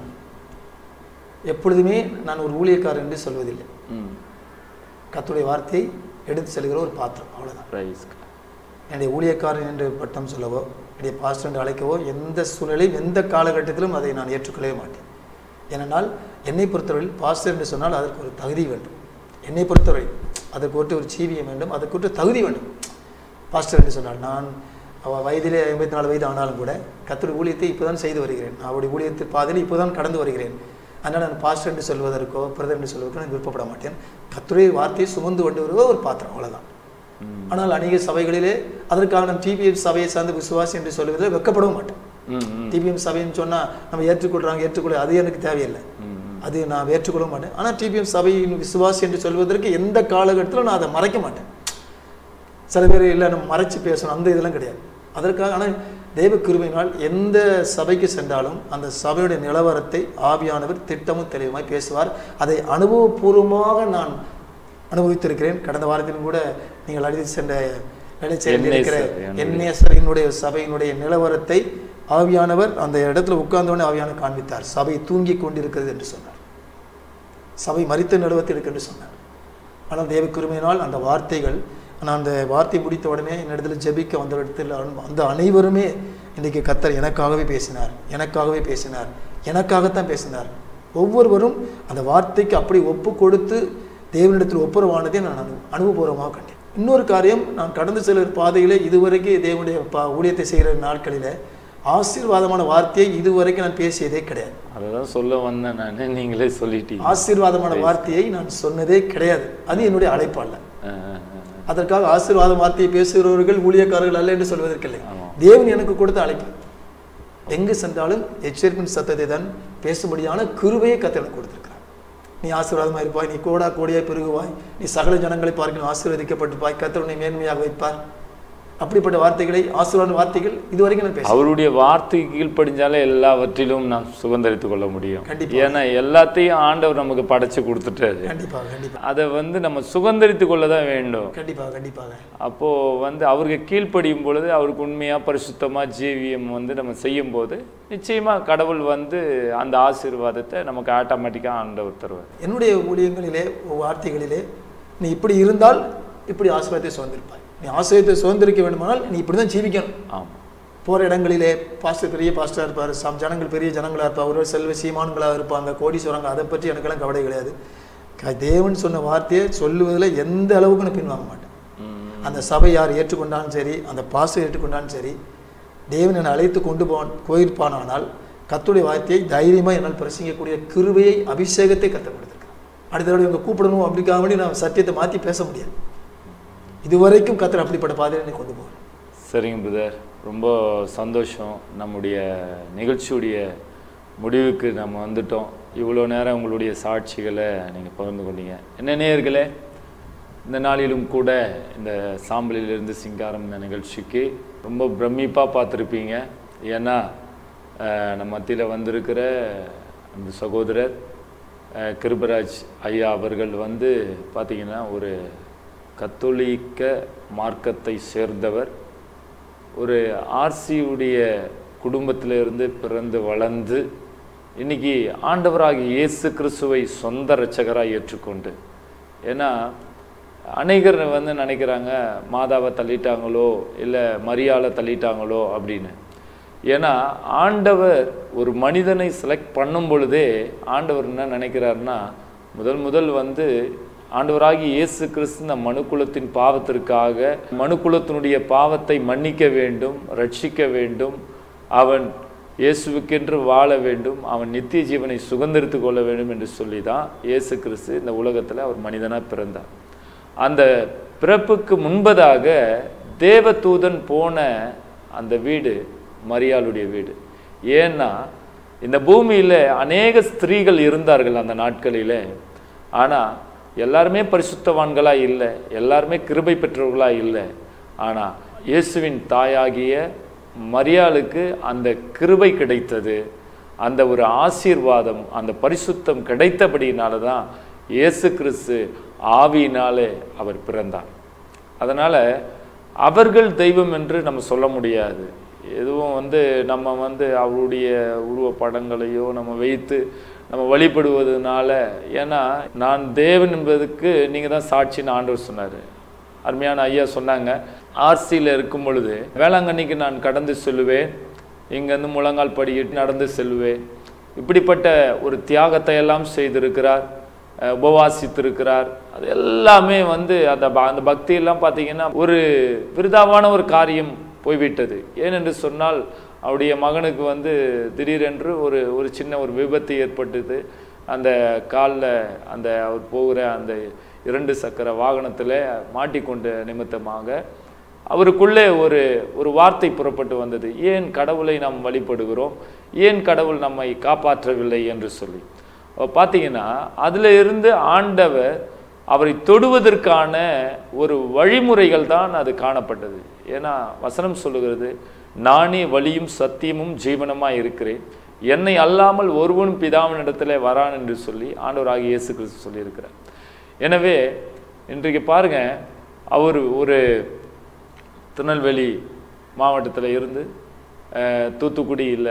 எப்பொழுதுமே நான் ஒரு ஊழியக்காரர் என்று சொல்வதில்லை ம் கத்துடைய வார்த்தையை எடுத்து செல்கிற ஒரு பாத்திரம் அவ்வளவுதான் ரைஸ் என்னுடைய ஊழியக்காரன் என்று பட்டம் சொல்லவோ என்னுடைய பாஸ்டர் என்று அழைக்கவோ எந்த சூழ்நிலையும் எந்த காலகட்டத்திலும் அதை நான் ஏற்றுக்கொள்ளவே மாட்டேன் ஏனென்றால் என்னை பொறுத்தவரையில் பாஸ்டர் என்று சொன்னால் அதற்கு ஒரு தகுதி வேண்டும் என்னை பொறுத்தவரை அதற்கு ஒட்டு ஒரு சீவியம் வேண்டும் அதற்கு ஒட்டு தகுதி வேண்டும் பாஸ்டர் என்று சொன்னால் நான் அவ வயதிலே ஐம்பத்தி நாலு வயது ஆனாலும் கூட கத்தர் ஊழியத்தை இப்போதான் செய்து வருகிறேன் நான் அவருடைய ஊழியத்தை பாதையில் இப்போதான் கடந்து வருகிறேன் அதனால் நான் பாஸ்டர் என்று சொல்வதற்கோ பிரதர் என்று சொல்வதற்கோ நான் விருப்பப்பட மாட்டேன் கத்துடைய வார்த்தையை சுமந்து கொண்டு வருவ ஒரு பாத்திரம் அவ்வளவுதான் ஆனால் அநேக சபைகளிலே அதற்காக நம் டிபிஎம் சபையை சார்ந்த விசுவாசி என்று சொல்வதில் வெக்கப்படவும் மாட்டேன் ம் ம் டிபிஎம் சபைன்னு சொன்னா நம்ம ஏற்றுக்கொள்றாங்க ஏற்றுக்கொள்ள அது எனக்கு தேவையில்லை ம் அது நான் ஏற்றுக்கொள்ள மாட்டேன் ஆனால் டிபிஎம் சபையின் விசுவாசி என்று சொல்வதற்கு எந்த காலகட்டத்திலும் நான் அதை மறைக்க மாட்டேன் சில பேர் இல்லை நம்ம மறைச்சு பேசணும் அந்த இதெல்லாம் கிடையாது அதற்காக ஆனால் தெய்வ கிருபையினால் எந்த சபைக்கு சென்றாலும் அந்த சபையுடைய நிலவரத்தை ஆவியானவர் திட்டமும் தெளிவுமாய் பேசுவார் அதை அனுபவபூர்வமாக நான் அனுபவித்திருக்கிறேன் கடந்த வாரத்திலும் கூட நீங்கள் அழைத்து சென்ற நிலைச்செயலில் இருக்கிற என்ஏஎஸ்ஆர், என்னுடைய- என்ஏஎஸ்ஆரினுடைய சபையினுடைய நிலவரத்தை ஆவியானவர் அந்த இடத்துல உட்கார்ந்தோடனே ஆவியானவர் காண்பித்தார் சபை தூங்கி கொண்டிருக்கிறது என்று சொன்னார் சபை மரித்த நிலவத்தில் இருக்கு என்று சொன்னார் ஆனால் தேவ கிருமையினால் அந்த வார்த்தைகள் நான் அந்த வார்த்தை முடித்த உடனே என்னிடத்தில் ஜெபிக்க வந்த இடத்தில் அன்- அந்த அனைவருமே இன்றைக்கு கத்தர் எனக்காகவே பேசினார் எனக்காகவே பேசினார் எனக்காகத்தான் பேசினார் ஒவ்வொருவரும் அந்த வார்த்தைக்கு அப்படி ஒப்பு கொடுத்து தேவனிடத்தில் ஒப்புரவானதை நான் அனு அனுபவபூர்வமாக கண்டேன் இன்னொரு காரியம் நான் கடந்து செல்கிற பாதையிலே இதுவரைக்கும் தேவனுடைய பா ஊழியத்தை செய்கிற நாட்களில் ஆசீர்வாதமான வார்த்தையை இதுவரைக்கும் நான் பேசியதே கிடையாது அதை தான் சொல்ல வந்தேன் நான் நீங்களே சொல்லிட்டீங்க ஆசீர்வாதமான வார்த்தையை நான் சொன்னதே கிடையாது அது என்னுடைய அழைப்பு அல்ல ஆ, ஆ, ஆ. அதற்காக ஆசீர்வாத வார்த்தையை பேசுகிறவர்கள் ஊழியக்காரர்கள் அல்ல என்று சொல்வதற்கில்லை ஆமா. தேவன் எனக்கு கொடுத்த அழைப்பு எங்கு சென்றாலும் எச்சரிப்பின் சத்தத்தை தான் பேசும்படியான கிருபையை கத்த எனக்கு கொடுத்திருக்கிறார் நீ ஆசீர்வாதமாக இருப்பாய் நீ கோடா கோடியாய் பெருகுவாய் நீ சகல ஜனங்களை பார்க்கணும் ஆசீர்வதிக்கப்பட்டிருப்பாய் கத்தர் உன்னை மேன்மையாக வைப்பார் அப்படிப்பட்ட வார்த்தைகளை ஆசீர்வாத வார்த்தைகள் இதுவரைக்கும் நான் பேச அவருடைய வார்த்தைக்கு கீழ்ப்படிஞ்சாலே எல்லாவற்றிலும் நாம் சுதந்திரித்துக் கொள்ள முடியும் கண்டிப்பா. ஏன்னா எல்லாத்தையும் ஆண்டவர் நமக்கு படைச்சு கொடுத்துட்டாரு கண்டிப்பாக கண்டிப்பாக அதை வந்து நம்ம சுதந்திரித்துக் கொள்ள தான் வேண்டும் கண்டிப்பாக கண்டிப்பாக அப்போ வந்து அவருக்கு கீழ்ப்படியும் பொழுது அவருக்கு உண்மையா பரிசுத்தமா ஜீவியம் வந்து நம்ம செய்யும் போது நிச்சயமா கடவுள் வந்து அந்த ஆசீர்வாதத்தை நமக்கு ஆட்டோமேட்டிக்கா ஆண்டவர் தருவார் என்னுடைய ஊழியங்களிலே வார்த்தைகளிலே நீ இப்படி இருந்தால் இப்படி ஆசீர்வாதத்தை சுதந்திருப்பாய் நீ ஆசீர்வாதத்தை சுதந்திரிக்க வேண்டுமானால் நீ இப்படி தான் ஜீவிக்கணும் ஆமா போகிற இடங்களிலே பாஸ்டர் பெரிய பாஸ்டராக இருப்பார் சம் ஜனங்கள் பெரிய ஜனங்களாக இருப்பார் ஒருவர் செல்வ சீமான்களாக இருப்பாங்க கோடீஸ்வரங்க அதை பற்றி எனக்கெல்லாம் கவலை கிடையாது க- தேவன் சொன்ன வார்த்தையை சொல்லுவதில் எந்த அளவுக்கு நான் பின்வாங்க மாட்டேன் ம். அந்த சபை யார் ஏற்றுக்கொண்டாலும் சரி அந்த பாஸ்டர் ஏற்றுக்கொண்டாலும் சரி தேவன் என்னை அழைத்து கொண்டு போவான் போயிருப்பானானால் கத்துடைய வார்த்தையை தைரியமாக என்னால் பிரசங்கக்கூடிய கிருபையை அபிஷேகத்தை கற்றுக் கொடுத்துருக்கேன் அடுத்த தடவை இவங்க கூப்பிடணும் அப்படிக்காக வேண்டி நான் சத்தியத்தை மாற்றி பேச முடியாது இதுவரைக்கும் கத்தர் அப்படிப்பட்ட பாதையில் என்னை கொண்டு போவார் சரிங்க பிரதர் ரொம்ப சந்தோஷம் நம்முடைய நிகழ்ச்சியுடைய முடிவுக்கு நம்ம வந்துட்டோம் இவ்வளோ நேரம் உங்களுடைய சாட்சிகளை நீங்கள் பகிர்ந்து கொண்டீங்க என்ன நேயர்களே இந்த நாளிலும் கூட இந்த சாம்பலிலிருந்து சிங்காரம் இந்த நிகழ்ச்சிக்கு ரொம்ப பிரமிப்பாக பார்த்துருப்பீங்க ஏன்னா அஹ், நம்ம மத்தியில் வந்திருக்கிற அந்த சகோதரர் அஹ், கிருபராஜ் ஐயா அவர்கள் வந்து பார்த்திங்கன்னா ஒரு கத்தோலிக்க மார்க்கத்தை சேர்ந்தவர் ஒரு ஆர்சியுடைய குடும்பத்திலிருந்து பிறந்து வளர்ந்து இன்னைக்கு ஆண்டவராகிய இயேசு கிறிஸ்துவை சொந்த இரட்சகராக ஏற்றுக்கொண்டு ஏன்னா அநேகர் வந்து நினைக்கிறாங்க மாதாவை தள்ளிட்டாங்களோ இல்லை மரியாதை தள்ளிட்டாங்களோ அப்படின்னு ஏன்னா ஆண்டவர் ஒரு மனிதனை செலக்ட் பண்ணும் பொழுதே ஆண்டவர் என்ன நினைக்கிறாருன்னா முதல் முதல் வந்து ஆண்டவராகி இயேசு கிறிஸ்து இந்த மனுக்குலத்தின் பாவத்திற்காக மனுக்குலத்தினுடைய பாவத்தை மன்னிக்க வேண்டும் ரட்சிக்க வேண்டும் அவன் இயேசுவுக்கென்று வாழ வேண்டும் அவன் நித்திய ஜீவனை சுதந்திரித்து கொள்ள வேண்டும் என்று சொல்லி தான் இயேசு கிறிஸ்து இந்த உலகத்தில் அவர் மனிதனாக பிறந்தார் அந்த பிறப்புக்கு முன்பதாக தேவதூதன் போன அந்த வீடு மரியாளுடைய வீடு ஏன்னா இந்த பூமியில் அநேக ஸ்திரீகள் இருந்தார்கள் அந்த நாட்களிலே ஆனால் எல்லாருமே பரிசுத்தவான்களா இல்லை எல்லாருமே கிருபை பெற்றவர்களா இல்லை ஆனால் இயேசுவின் தாயாகிய மரியாளுக்கு அந்த கிருபை கிடைத்தது அந்த ஒரு ஆசீர்வாதம் அந்த பரிசுத்தம் கிடைத்தபடியினால தான் இயேசு கிறிஸ்து ஆவியினாலே அவர் பிறந்தார் அதனால் அவர்கள் தெய்வம் என்று நம்ம சொல்ல முடியாது எதுவும் வந்து நம்ம வந்து அவருடைய உருவ படங்களையோ நம்ம வைத்து நம்ம வழிபடுவதனால ஏன்னா நான் தேவன் என்பதுக்கு நீங்கள் தான் சாட்சின்னு ஆண்டவர் சொன்னார் அருமையான ஐயா சொன்னாங்க ஆர்சியில் இருக்கும் பொழுது வேளாங்கண்ணிக்கு நான் கடந்து செல்லுவேன் இங்கேருந்து முழங்கால் படியிட்டு நடந்து செல்வேன் இப்படிப்பட்ட ஒரு தியாகத்தை எல்லாம் செய்திருக்கிறார் அஹ் உபவாசித்திருக்கிறார் அது எல்லாமே வந்து அந்த ப- அந்த பக்தியெல்லாம் பார்த்தீங்கன்னா ஒரு விருதாவான ஒரு காரியம் போய்விட்டது ஏனென்று சொன்னால் அவருடைய மகனுக்கு வந்து திடீரென்று ஒரு ஒரு சின்ன ஒரு விபத்து ஏற்பட்டது அந்த காலில் அந்த அவர் போகிற அந்த இரண்டு சக்கர வாகனத்தில் மாட்டிக்கொண்ட நிமித்தமாக அவருக்குள்ளே ஒரு ஒரு வார்த்தை புறப்பட்டு வந்தது ஏன் கடவுளை நாம் வழிபடுகிறோம் ஏன் கடவுள் நம்மை காப்பாற்றவில்லை என்று சொல்லி அப்ப பார்த்தீங்கன்னா அதில் இருந்து ஆண்டவர் அவரை தொடுவதற்கான ஒரு வழிமுறைகள் தான் அது காணப்பட்டது ஏன்னா வசனம் சொல்லுகிறது நானே வழியும் சத்தியமும் ஜீவனமாக இருக்கிறேன் என்னை அல்லாமல் ஒருவனும் பிதாவின் இடத்துல வரான் என்று சொல்லி ஆண்டவராகிய இயேசு கிறிஸ்து சொல்லியிருக்கிறார் எனவே இன்றைக்கு பாருங்க அவர் ஒரு திருநெல்வேலி மாவட்டத்தில் இருந்து அஹ், தூத்துக்குடியில்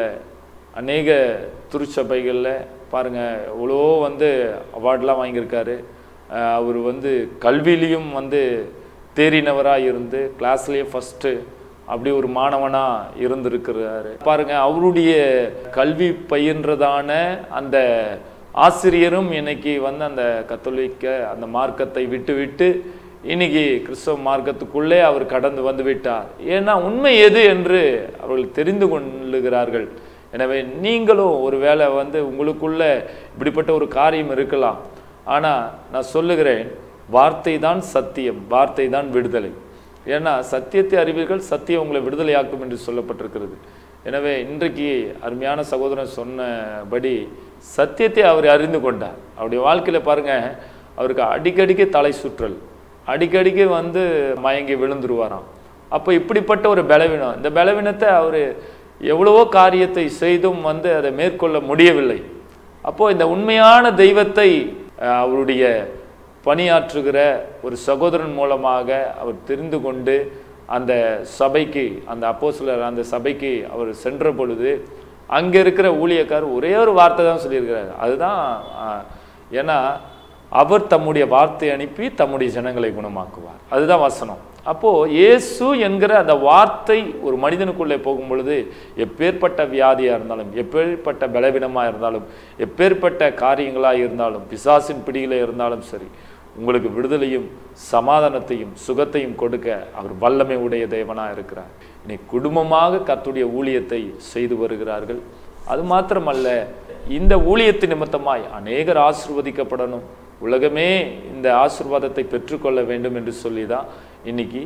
அநேக திருச்சபைகளில் பாருங்கள் எவ்வளோ வந்து அவார்ட்லாம் வாங்கியிருக்காரு அஹ், அவர் வந்து கல்வியிலையும் வந்து தேறினவராக இருந்து கிளாஸ்லேயே ஃபஸ்ட்டு அப்படி ஒரு மாணவனாக இருந்திருக்கிறாரு பாருங்க அவருடைய கல்வி பயின்றதான அந்த ஆசிரியரும் இன்னைக்கு வந்து அந்த கத்தோலிக்க அந்த மார்க்கத்தை விட்டு விட்டு இன்னைக்கு கிறிஸ்தவ மார்க்கத்துக்குள்ளே அவர் கடந்து வந்து விட்டார் ஏன்னா உண்மை எது என்று அவர்கள் தெரிந்து கொள்ளுகிறார்கள் எனவே நீங்களும் ஒரு வேளை வந்து உங்களுக்குள்ள இப்படிப்பட்ட ஒரு காரியம் இருக்கலாம் ஆனால் நான் சொல்லுகிறேன் வார்த்தை தான் சத்தியம் வார்த்தை தான் விடுதலை ஏன்னா சத்தியத்தை அறிவீர்கள் சத்தியம் உங்களை விடுதலையாக்கும் என்று சொல்லப்பட்டிருக்கிறது எனவே இன்றைக்கு அருமையான சகோதரன் சொன்னபடி சத்தியத்தை அவர் அறிந்து கொண்டார் அவருடைய வாழ்க்கையில் பாருங்க அவருக்கு அடிக்கடிக்கு தலை சுற்றல் அடிக்கடிக்கு வந்து மயங்கி விழுந்துருவாராம் அப்போ இப்படிப்பட்ட ஒரு பலவீனம் இந்த பலவீனத்தை அவர் எவ்வளவோ காரியத்தை செய்தும் வந்து அதை மேற்கொள்ள முடியவில்லை அப்போ இந்த உண்மையான தெய்வத்தை அஹ், அவருடைய பணியாற்றுகிற ஒரு சகோதரன் மூலமாக அவர் தெரிந்து கொண்டு அந்த சபைக்கு அந்த அப்போஸ்தலர் அந்த சபைக்கு அவர் சென்ற பொழுது அங்கே இருக்கிற ஊழியக்கார் ஒரே ஒரு வார்த்தை தான் சொல்லியிருக்கிறார் அதுதான் அஹ், ஏன்னா அவர் தம்முடைய வார்த்தை அனுப்பி தம்முடைய ஜனங்களை குணமாக்குவார் அதுதான் வசனம் அப்போ இயேசு என்கிற அந்த வார்த்தை ஒரு மனிதனுக்குள்ளே போகும் பொழுது எப்பேற்பட்ட வியாதியா இருந்தாலும் எப்பேற்பட்ட பலவீனமா இருந்தாலும் எப்பேற்பட்ட காரியங்களா இருந்தாலும் பிசாசின் பிடியில இருந்தாலும் சரி உங்களுக்கு விடுதலையும் சமாதானத்தையும் சுகத்தையும் கொடுக்க அவர் வல்லமை உடைய தேவனா இருக்கிறார் இன்னைக்கு குடும்பமாக கர்த்தருடைய ஊழியத்தை செய்து வருகிறார்கள் அது மாத்திரமல்ல இந்த ஊழியத்து நிமித்தமாய் அநேகர் ஆசிர்வதிக்கப்படணும் உலகமே இந்த ஆசீர்வாதத்தை பெற்றுக்கொள்ள வேண்டும் என்று சொல்லி தான் இன்னைக்கு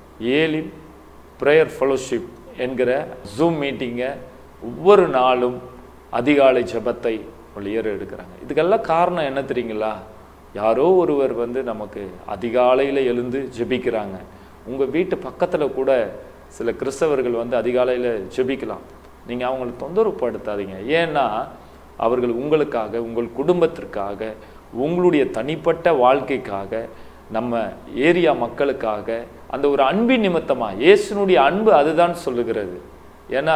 ஏலின் ப்ரேயர் ஃபெலோஷிப் என்கிற ஜூம் மீட்டிங்கை ஒவ்வொரு நாளும் அதிகாலை ஜெபத்தை ஏற எடுக்கிறாங்க இதுக்கெல்லாம் காரணம் என்ன தெரியுங்களா யாரோ ஒருவர் வந்து நமக்கு அதிகாலையில் எழுந்து ஜெபிக்கிறாங்க உங்கள் வீட்டு பக்கத்தில் கூட சில கிறிஸ்தவர்கள் வந்து அதிகாலையில் ஜெபிக்கலாம் நீங்கள் அவங்களை தொந்தரவுப்படுத்தாதீங்க ஏன்னா அவர்கள் உங்களுக்காக உங்கள் குடும்பத்திற்காக உங்களுடைய தனிப்பட்ட வாழ்க்கைக்காக நம்ம ஏரியா மக்களுக்காக அந்த ஒரு அன்பின் நிமித்தமா இயேசுனுடைய அன்பு அதுதான் சொல்லுகிறது ஏன்னா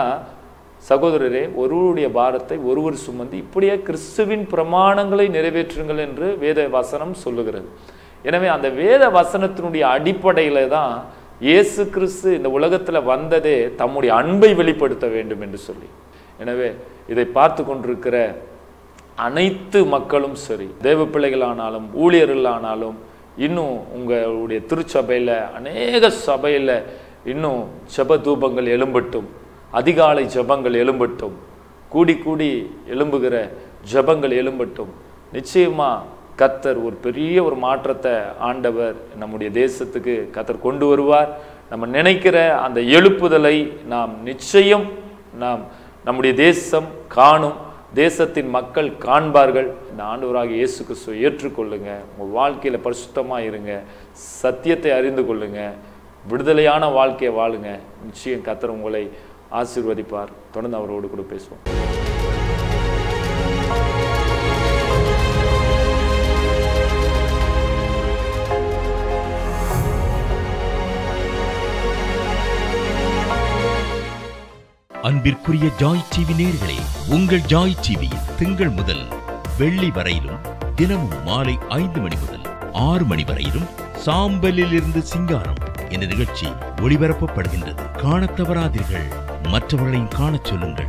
சகோதரரே ஒருவருடைய பாரத்தை ஒருவர் சுமந்து இப்படியே கிறிஸ்துவின் பிரமாணங்களை நிறைவேற்றுங்கள் என்று வேத வசனம் சொல்லுகிறது எனவே அந்த வேத வசனத்தினுடைய அடிப்படையில தான் இயேசு கிறிஸ்து இந்த உலகத்துல வந்ததே தம்முடைய அன்பை வெளிப்படுத்த வேண்டும் என்று சொல்லி எனவே இதை பார்த்து கொண்டிருக்கிற அனைத்து மக்களும் சரி தேவ பிள்ளைகளானாலும் ஊழியர்களானாலும் இன்னும் உங்களுடைய திருச்சபையில் அநேக சபையில் இன்னும் ஜெப தூபங்கள் எழும்பட்டும் அதிகாலை ஜெபங்கள் எழும்பட்டும் கூடி கூடி எழும்புகிற ஜெபங்கள் எழும்பட்டும் நிச்சயமா கத்தர் ஒரு பெரிய ஒரு மாற்றத்தை ஆண்டவர் நம்முடைய தேசத்துக்கு கத்தர் கொண்டு வருவார் நம்ம நினைக்கிற அந்த எழுப்புதலை நாம் நிச்சயம் நாம் நம்முடைய தேசம் காணும் தேசத்தின் மக்கள் காண்பார்கள் இந்த ஆண்டவராக இயேசு கிறிஸ்துவை ஏற்றுக்கொள்ளுங்க உங்கள் வாழ்க்கையில் பரிசுத்தமாக இருங்க சத்தியத்தை அறிந்து கொள்ளுங்க விடுதலையான வாழ்க்கையை வாழுங்க நிச்சயம் கத்தர் உங்களை ஆசீர்வதிப்பார் தொடர்ந்து அவரோடு கூட பேசுவோம் அன்பிற்குரிய ஜாய் டிவி நேயர்களே உங்கள் ஜாய் டிவியில் திங்கள் முதல் வெள்ளி வரையிலும் தினமும் மாலை ஐந்து மணி முதல் ஆறு மணி வரையிலும் சாம்பலில் இருந்து சிங்காரம் என்ற நிகழ்ச்சி ஒளிபரப்பப்படுகின்றது காணத் தவறாதீர்கள் மற்றவர்களையும் காணச் சொல்லுங்கள்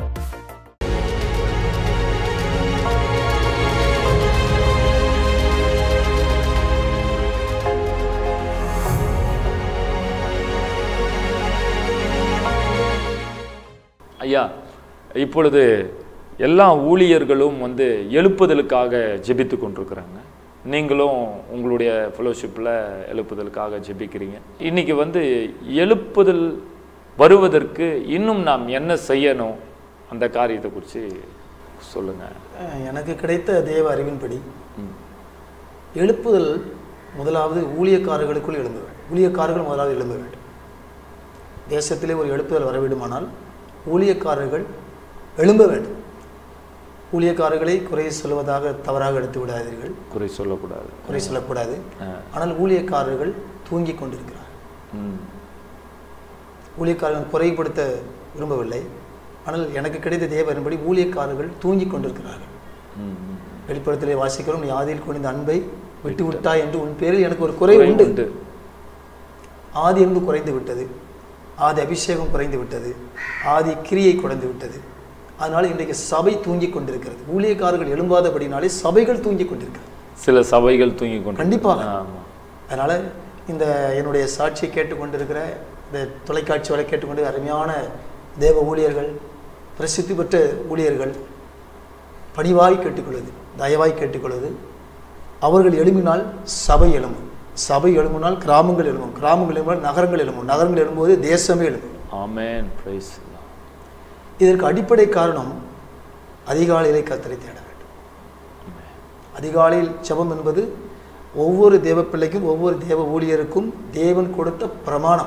ஐயா இப்பொழுது எல்லா ஊழியர்களும் வந்து எழுப்புதலுக்காக ஜெபித்து கொண்டிருக்கிறாங்க நீங்களும் உங்களுடைய ஃபெலோஷிப்பில் எழுப்புதலுக்காக ஜெபிக்கிறீங்க இன்னைக்கு வந்து எழுப்புதல் வருவதற்கு இன்னும் நாம் என்ன செய்யணும் அந்த காரியத்தை குறித்து சொல்லுங்கள் அஹ் எனக்கு கிடைத்த தேவ அறிவின்படி எழுப்புதல் முதலாவது ஊழியக்காரர்களுக்குள் எழும்ப வேண்டும் ஊழியக்காரர்கள் முதலாவது எழும்ப வேண்டும் தேசத்திலே ஒரு எழுப்புதல் வர வேண்டுமானால் ஊழியக்காரர்கள் எழும்ப வேண்டும் ஊழியக்காரர்களை குறை சொல்வதாக தவறாக எடுத்து விடாதீர்கள் குறை சொல்லக்கூடாது குறை சொல்லக்கூடாது ஆ. ஆனால் ஊழியக்காரர்கள் தூங்கிக் கொண்டிருக்கிறார்கள் ம் ஊழியக்காரர்கள் குறைப்படுத்த விரும்பவில்லை ஆனால் எனக்கு கிடைத்த தேவரின்படி ஊழியக்காரர்கள் தூங்கிக் கொண்டிருக்கிறார்கள் ம் ம். வெளிப்படத்திலே வாசிக்கிறோம் நீ ஆதியில் கொண்ட அன்பை விட்டு விட்டாய் என்று உன் பேரில் எனக்கு ஒரு குறை உண்டு ஆதி அன்பு குறைந்து விட்டது ஆதி அபிஷேகம் குறைந்து விட்டது ஆதி கிரியை குறைந்து விட்டது அதனால இன்றைக்கு சபை தூங்கி கொண்டிருக்கிறது ஊழியக்காரர்கள் எழும்பாதபடினாலே சபைகள் தூங்கி கொண்டிருக்கிறது சில சபைகள் தூங்கி கொண்டு கண்டிப்பாக ஆமா அதனால இந்த என்னுடைய சாட்சியை கேட்டுக்கொண்டிருக்கிற இந்த தொலைக்காட்சி வரை கேட்டுக்கொண்டு அருமையான தேவ ஊழியர்கள் பிரசித்தி பெற்ற ஊழியர்கள் பணிவாய் கேட்டுக்கொள்வது தயவாய் கேட்டுக்கொள்வது அவர்கள் எழும்பினால் சபை எழும்பும் சபை எழும்பினால் கிராமங்கள் எழும்பும் கிராமங்கள் எழும்பினால் நகரங்கள் எழும்பும் நகரங்கள் எழும்பும்போது தேசமே எழும்பும் ஆமென் பிரைஸ் இதற்கு அடிப்படை காரணம் அதிகாலையிலே கத்தரை தேட வேண்டும் அதிகாலையில் ஜெபம் என்பது ஒவ்வொரு தேவ பிள்ளைக்கும் ஒவ்வொரு தேவ ஊழியருக்கும் தேவன் கொடுத்த பிரமாணம்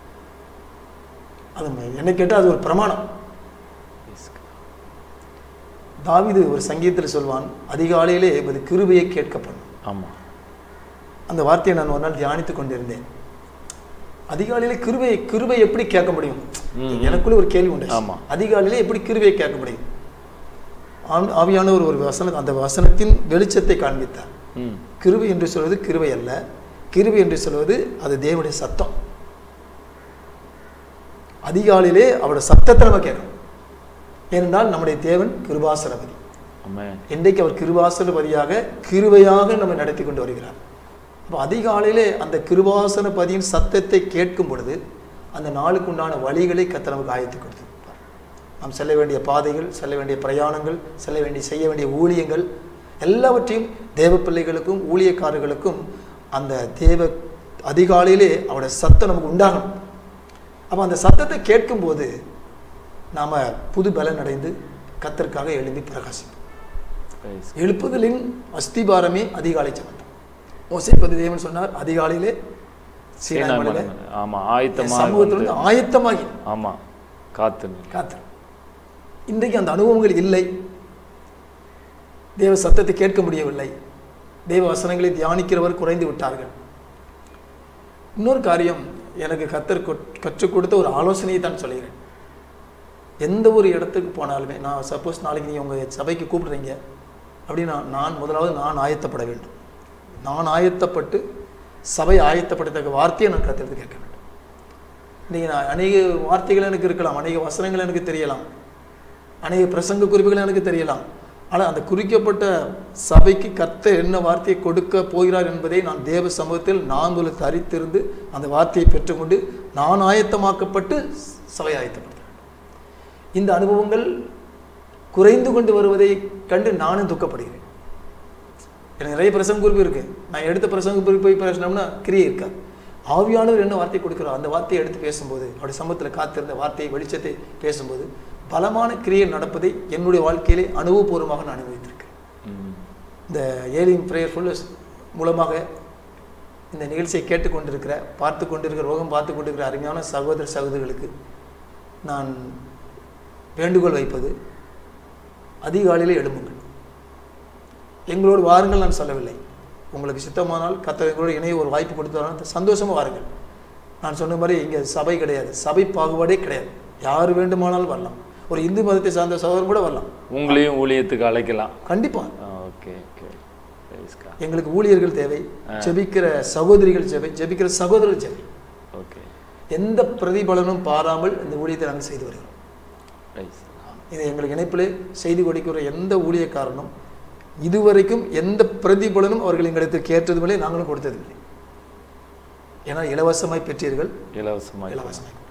அது என்ன கேட்டால் அது ஒரு பிரமாணம் தாவீது ஒரு சங்கீதத்தில் சொல்வான் அதிகாலையிலே ஒரு கிருபையை கேட்கப்படும் ஆமா அந்த வார்த்தையை நான் ஒரு நாள் தியானித்துக் கொண்டிருந்தேன் அதிகாலையிலே கிருபை கிருபை எப்படி கேட்க முடியும் ம். எனக்குள்ள ஒரு கேள்வி உண்டு ஆமா. அதிகாலையிலே எப்படி கிருபையை கேட்க முடியும் ஆம்- ஆவியானவர் ஒரு வசனம் அந்த வசனத்தின் வெளிச்சத்தை காண்பித்தார் ம் கிருபை என்று சொல்வது கிருபை அல்ல கிருபை என்று சொல்வது அது தேவனுடைய சத்தம் அதிகாலையிலே அவருடைய சத்தத்தை நம்ம கேட்கணும் ஏனென்றால் நம்முடைய தேவன் கிருபாசனபதி ஆமென் இன்றைக்கு அவர் கிருபாசனபதியாக கிருபையாக நம்ம நடத்தி கொண்டு வருகிறார் அப்போ அதிகாலையிலே அந்த கிருபாசனபதியின் சத்தத்தை கேட்கும் பொழுது அந்த நாளுக்கு உண்டான வழிகளை கத்த நமக்கு ஆயத்து கொடுத்திருப்பார் நாம் செல்ல வேண்டிய பாதைகள் செல்ல வேண்டிய பிரயாணங்கள் செல்ல வேண்டிய செய்ய வேண்டிய ஊழியங்கள் எல்லாவற்றையும் தேவ பிள்ளைகளுக்கும் ஊழியக்காரர்களுக்கும் அந்த தேவ அதிகாலையிலே அவருடைய சத்தம் நமக்கு உண்டாகணும் அப்போ அந்த சத்தத்தை கேட்கும்போது நாம் புது பலன் அடைந்து கத்தருக்காக எழும்பி பிரகாசிப்போம் Praise எழுப்புதலின் அஸ்திபாரமே அதிகாலை ஜெபம் ஓசைப்பதி தேவன் சொன்னார் அதிகாலையிலே சீனாய் மலையிலே ஆமா என் ஆயத்தமா சமூகத்திலிருந்து ஆயத்தமாகி ஆமா காத்து நில். காத்து இன்றைக்கு அந்த அனுபவங்கள் இல்லை தேவ சத்தத்தை கேட்க முடியவில்லை தேவ வசனங்களை தியானிக்கிறவர் குறைந்து விட்டார்கள் இன்னொரு காரியம் எனக்கு கத்தர் கொட்- கற்றுக் கொடுத்த ஒரு ஆலோசனையை தான் சொல்கிறேன் எந்த ஒரு இடத்துக்கு போனாலுமே நான் சப்போஸ் நாளைக்கு நீங்கள் உங்கள் சபைக்கு கூப்பிடுறீங்க அப்படின்னா நான் முதலாவது நான் ஆயத்தப்பட வேண்டும் நான் ஆயத்தப்பட்டு சபை ஆயத்தப்படத்தக்க வார்த்தையை நான் கத்தெடுத்து கேட்க வேண்டும் இன்றைக்கி நான் அநேக வார்த்தைகள் எனக்கு இருக்கலாம் அநேக வசனங்கள் எனக்கு தெரியலாம் அநேக பிரசங்க குறிப்புகள் எனக்கு தெரியலாம் ஆனால் அந்த குறிக்கப்பட்ட சபைக்கு கத்த என்ன வார்த்தையை கொடுக்க போகிறார் என்பதை நான் தேவ சமூகத்தில் நான் உங்களுக்கு அறித்திருந்து அந்த வார்த்தையை பெற்றுக்கொண்டு நான் ஆயத்தமாக்கப்பட்டு சபை ஆயத்தப்படுகிறேன் இந்த அனுபவங்கள் குறைந்து கொண்டு வருவதை கண்டு நானும் துக்கப்படுகிறேன் எனக்கு நிறைய பிரசங்க குறிப்பு இருக்கு நான் எடுத்த பிரசங்க குறிப்பு போய் பேசினோம்னா கிரியை இருக்காது ஆவியானவர் என்ன வார்த்தை கொடுக்குறோம் அந்த வார்த்தையை எடுத்து பேசும்போது அவருடைய சமூகத்தில் காத்திருந்த வார்த்தையை வெளிச்சத்தை பேசும்போது பலமான கிரியை நடப்பதை என்னுடைய வாழ்க்கையிலே அனுபவபூர்வமாக நான் அனுபவித்திருக்கேன் ம். இந்த ஏலியன் ப்ரேயர்ஃபுல் மூலமாக இந்த நிகழ்ச்சியை கேட்டுக்கொண்டிருக்கிற பார்த்து கொண்டிருக்கிற ரோகம் பார்த்து கொண்டிருக்கிற அருமையான சகோதர சகோதரிகளுக்கு நான் வேண்டுகோள் வைப்பது அதிகாலையில் எழும்புங்கள் எங்களோடு வாருங்கள் நான் சொல்லவில்லை உங்களுக்கு சித்தமானால் கத்த எங்களோட இணைய ஒரு வாய்ப்பு கொடுத்தாலும் சந்தோஷமாக வாருங்கள் நான் சொன்ன மாதிரி இங்கே சபை கிடையாது சபை பாகுபாடே கிடையாது யார் வேண்டுமானாலும் வரலாம் ஒரு இந்து மதத்தை சார்ந்த சகோதரன் கூட வரலாம் உங்களையும் ஊழியத்துக்கு அழைக்கலாம் கண்டிப்பாக ஓகே ஓகே Praise God. எங்களுக்கு ஊழியர்கள் தேவை ஜெபிக்கிற சகோதரிகள் தேவை ஜெபிக்கிற சகோதரர்கள் தேவை ஓகே எந்த பிரதிபலனும் பாராமல் இந்த ஊழியத்தை நாங்கள் செய்து வருகிறோம் Praise. இது எங்களுக்கு இணைப்பில் செய்தி கொடுக்கிற எந்த ஊழியக்காரனும் இதுவரைக்கும் எந்த பிரதிபலனும் அவர்கள் எங்களிடத்தில் கேட்டதுமில்லை நாங்களும் கொடுத்ததில்லை ஏன்னா இலவசமாய் பெற்றீர்கள் இலவசமாக இலவசமாய் கொடு.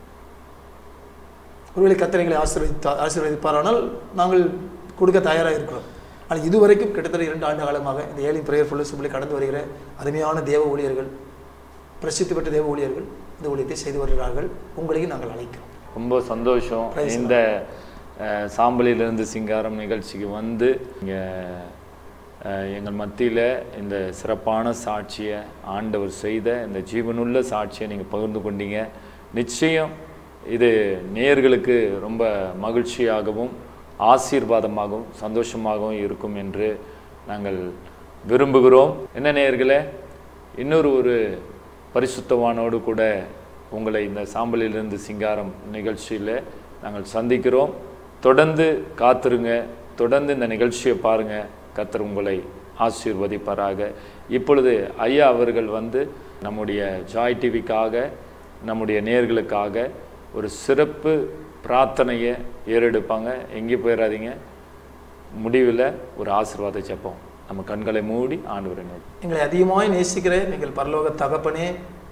ஒருவேளை கத்திரைகளை ஆசீர்வதித்தா ஆசீர்வதிப்பாரானால் நாங்கள் கொடுக்க தயாராக இருக்கிறோம் ஆனால் இதுவரைக்கும் கிட்டத்தட்ட இரண்டு ஆண்டு காலமாக இந்த ஏழை பிரேயர் ஃபுல்லு சுபிளை கடந்து வருகிற அருமையான தேவ ஊழியர்கள் பிரசித்தி பெற்ற தேவ ஊழியர்கள் இந்த ஊழியத்தை செய்து வருகிறார்கள் உங்களையும் நாங்கள் அழைக்கிறோம் ரொம்ப சந்தோஷம் Praise the இந்த அஹ், சாம்பலிலிருந்து சிங்காரம் நிகழ்ச்சிக்கு வந்து இங்கே எங்கள் மத்தியில் இந்த சிறப்பான சாட்சியை ஆண்டவர் செய்த இந்த ஜீவனுள்ள சாட்சியை நீங்கள் பகிர்ந்து கொண்டீங்க நிச்சயம் இது நேயர்களுக்கு ரொம்ப மகிழ்ச்சியாகவும் ஆசீர்வாதமாகவும் சந்தோஷமாகவும் இருக்கும் என்று நாங்கள் விரும்புகிறோம் என்ன நேயர்களே இன்னொரு ஒரு பரிசுத்தவானோடு கூட உங்களை இந்த சாம்பலிலிருந்து சிங்காரம் நிகழ்ச்சியில் நாங்கள் சந்திக்கிறோம் தொடர்ந்து காத்துருங்க தொடர்ந்து இந்த நிகழ்ச்சியை பாருங்கள் கத்தர் உங்களை ஆசீர்வதிப்பாராக இப்பொழுது ஐயா அவர்கள் வந்து நம்முடைய ஜாய் டிவிக்காக நம்முடைய நேர்களுக்காக ஒரு சிறப்பு பிரார்த்தனையை ஏறெடுப்பாங்க எங்கேயும் போயிடாதீங்க முடிவில் ஒரு ஆசீர்வாத ஜெபம் நம்ம கண்களை மூடி ஆண்டவரை நோக்கி எங்களை அதிகமாய் நேசிக்கிற எங்கள் பரலோக தகப்பனே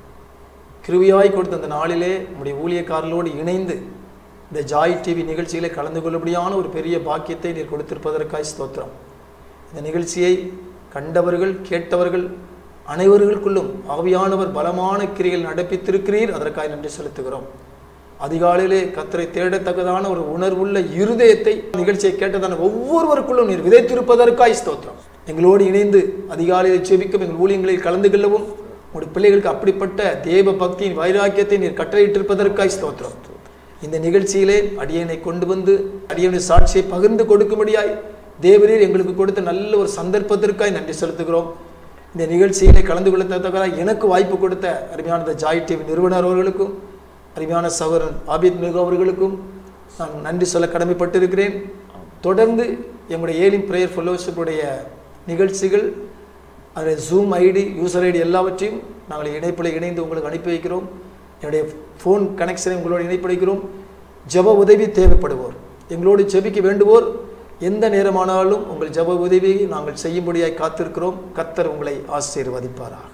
கிருவியாய் கொடுத்த அந்த நாளிலே உடைய ஊழியக்காரர்களோடு இணைந்து இந்த ஜாய் டிவி நிகழ்ச்சியிலே கலந்து கொள்ளும்படியான ஒரு பெரிய பாக்கியத்தை நீர் கொடுத்திருப்பதற்காய் ஸ்தோத்திரம் இந்த நிகழ்ச்சியை கண்டவர்கள் கேட்டவர்கள் அனைவர்களுக்குள்ளும் ஆவியானவர் பலமான கிரிகள் நடப்பித்திருக்கிறீர் அதற்காக நன்றி செலுத்துகிறோம் அதிகாலையிலே கத்தரை தேடத்தக்கதான ஒரு உணர்வுள்ள இருதயத்தை நிகழ்ச்சியை கேட்டதான ஒவ்வொருவருக்குள்ளும் நீர் விதைத்திருப்பதற்காய் ஸ்தோத்திரம் எங்களோடு இணைந்து அதிகாலையில் செபிக்கும் எங்கள் ஊழியங்களில் கலந்து கொள்ளவும் உங்களுடைய பிள்ளைகளுக்கு அப்படிப்பட்ட தேவ பக்தியின் வைராக்கியத்தை நீர் கட்டளையிட்டிருப்பதற்காய் ஸ்தோத்திரம் இந்த நிகழ்ச்சியிலே அடியனை கொண்டு வந்து அடியனை சாட்சியை பகிர்ந்து கொடுக்கும்படியாய் தேவரீர் எங்களுக்கு கொடுத்த நல்ல ஒரு சந்தர்ப்பத்திற்காய் நன்றி செலுத்துகிறோம் இந்த நிகழ்ச்சியிலே கலந்து கொள்ளத்தக்கதாக எனக்கு வாய்ப்பு கொடுத்த அருமையான இந்த ஜாய் டிவி நிறுவனர் அவர்களுக்கும் அருமையான சகோதரன் ஆபித் மிகு அவர்களுக்கும் நான் நன்றி சொல்ல கடமைப்பட்டிருக்கிறேன் தொடர்ந்து எங்களுடைய ஏலிம் பிரேயர் ஃபெல்லோஷிப்புடைய நிகழ்ச்சிகள் அதில் ஜூம் ஐடி யூசர் ஐடி எல்லாவற்றையும் நாங்கள் இணைப்பில் இணைந்து உங்களுக்கு அனுப்பி வைக்கிறோம் என்னுடைய ஃபோன் கனெக்ஷனை உங்களோடு இணைப்பு வைக்கிறோம் ஜெப உதவி தேவைப்படுவோர் எங்களோடு ஜெபிக்க வேண்டுவோர் எந்த நேரமானாலும் உங்கள் ஜெப உதவியை நாங்கள் செய்யும்படியாய் காத்திருக்கிறோம் கத்தர் உங்களை ஆசீர்வதிப்பாராக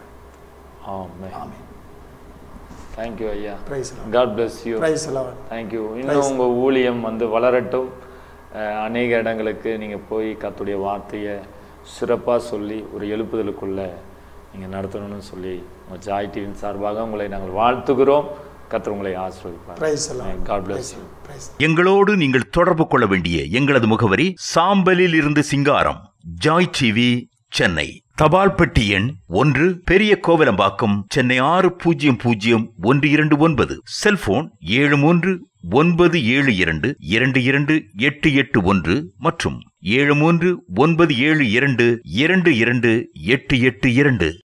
ஆமென் ஆமென் தேங்க்யூ ஐயா praise God bless you praise எல்லாம் தேங்க்யூ இன்னும் உங்கள் ஊழியம் வந்து வளரட்டும் அஹ், அநேக இடங்களுக்கு நீங்கள் போய் கத்துடைய வார்த்தையை சிறப்பாக சொல்லி ஒரு எழுப்புதலுக்குள்ள நீங்கள் நடத்தணும்னு சொல்லி உங்கள் ஜாய் டிவியின் சார்பாக உங்களை நாங்கள் வாழ்த்துகிறோம் கத்தர் உங்களை ஆசீர்வதிப்பார் பிரைஸ் எல்லாம் காட் bless யூ பிரைஸ் எங்களோடு நீங்கள் தொடர்பு கொள்ள வேண்டிய எங்களது முகவரி சாம்பலில் இருந்து சிங்காரம் ஜாய் டிவி சென்னை தபால் பெட்டி எண் ஒன்று பெரிய கோவலம்பாக்கம் சென்னை ஆறு பூஜ்ஜியம் பூஜ்ஜியம் ஒன்று இரண்டு ஒன்பது செல்போன் ஏழு மூன்று ஒன்பது ஏழு இரண்டு இரண்டு இரண்டு எட்டு எட்டு ஒன்று மற்றும் ஏழு மூன்று ஒன்பது ஏழு இரண்டு இரண்டு இரண்டு எட்டு எட்டு இரண்டு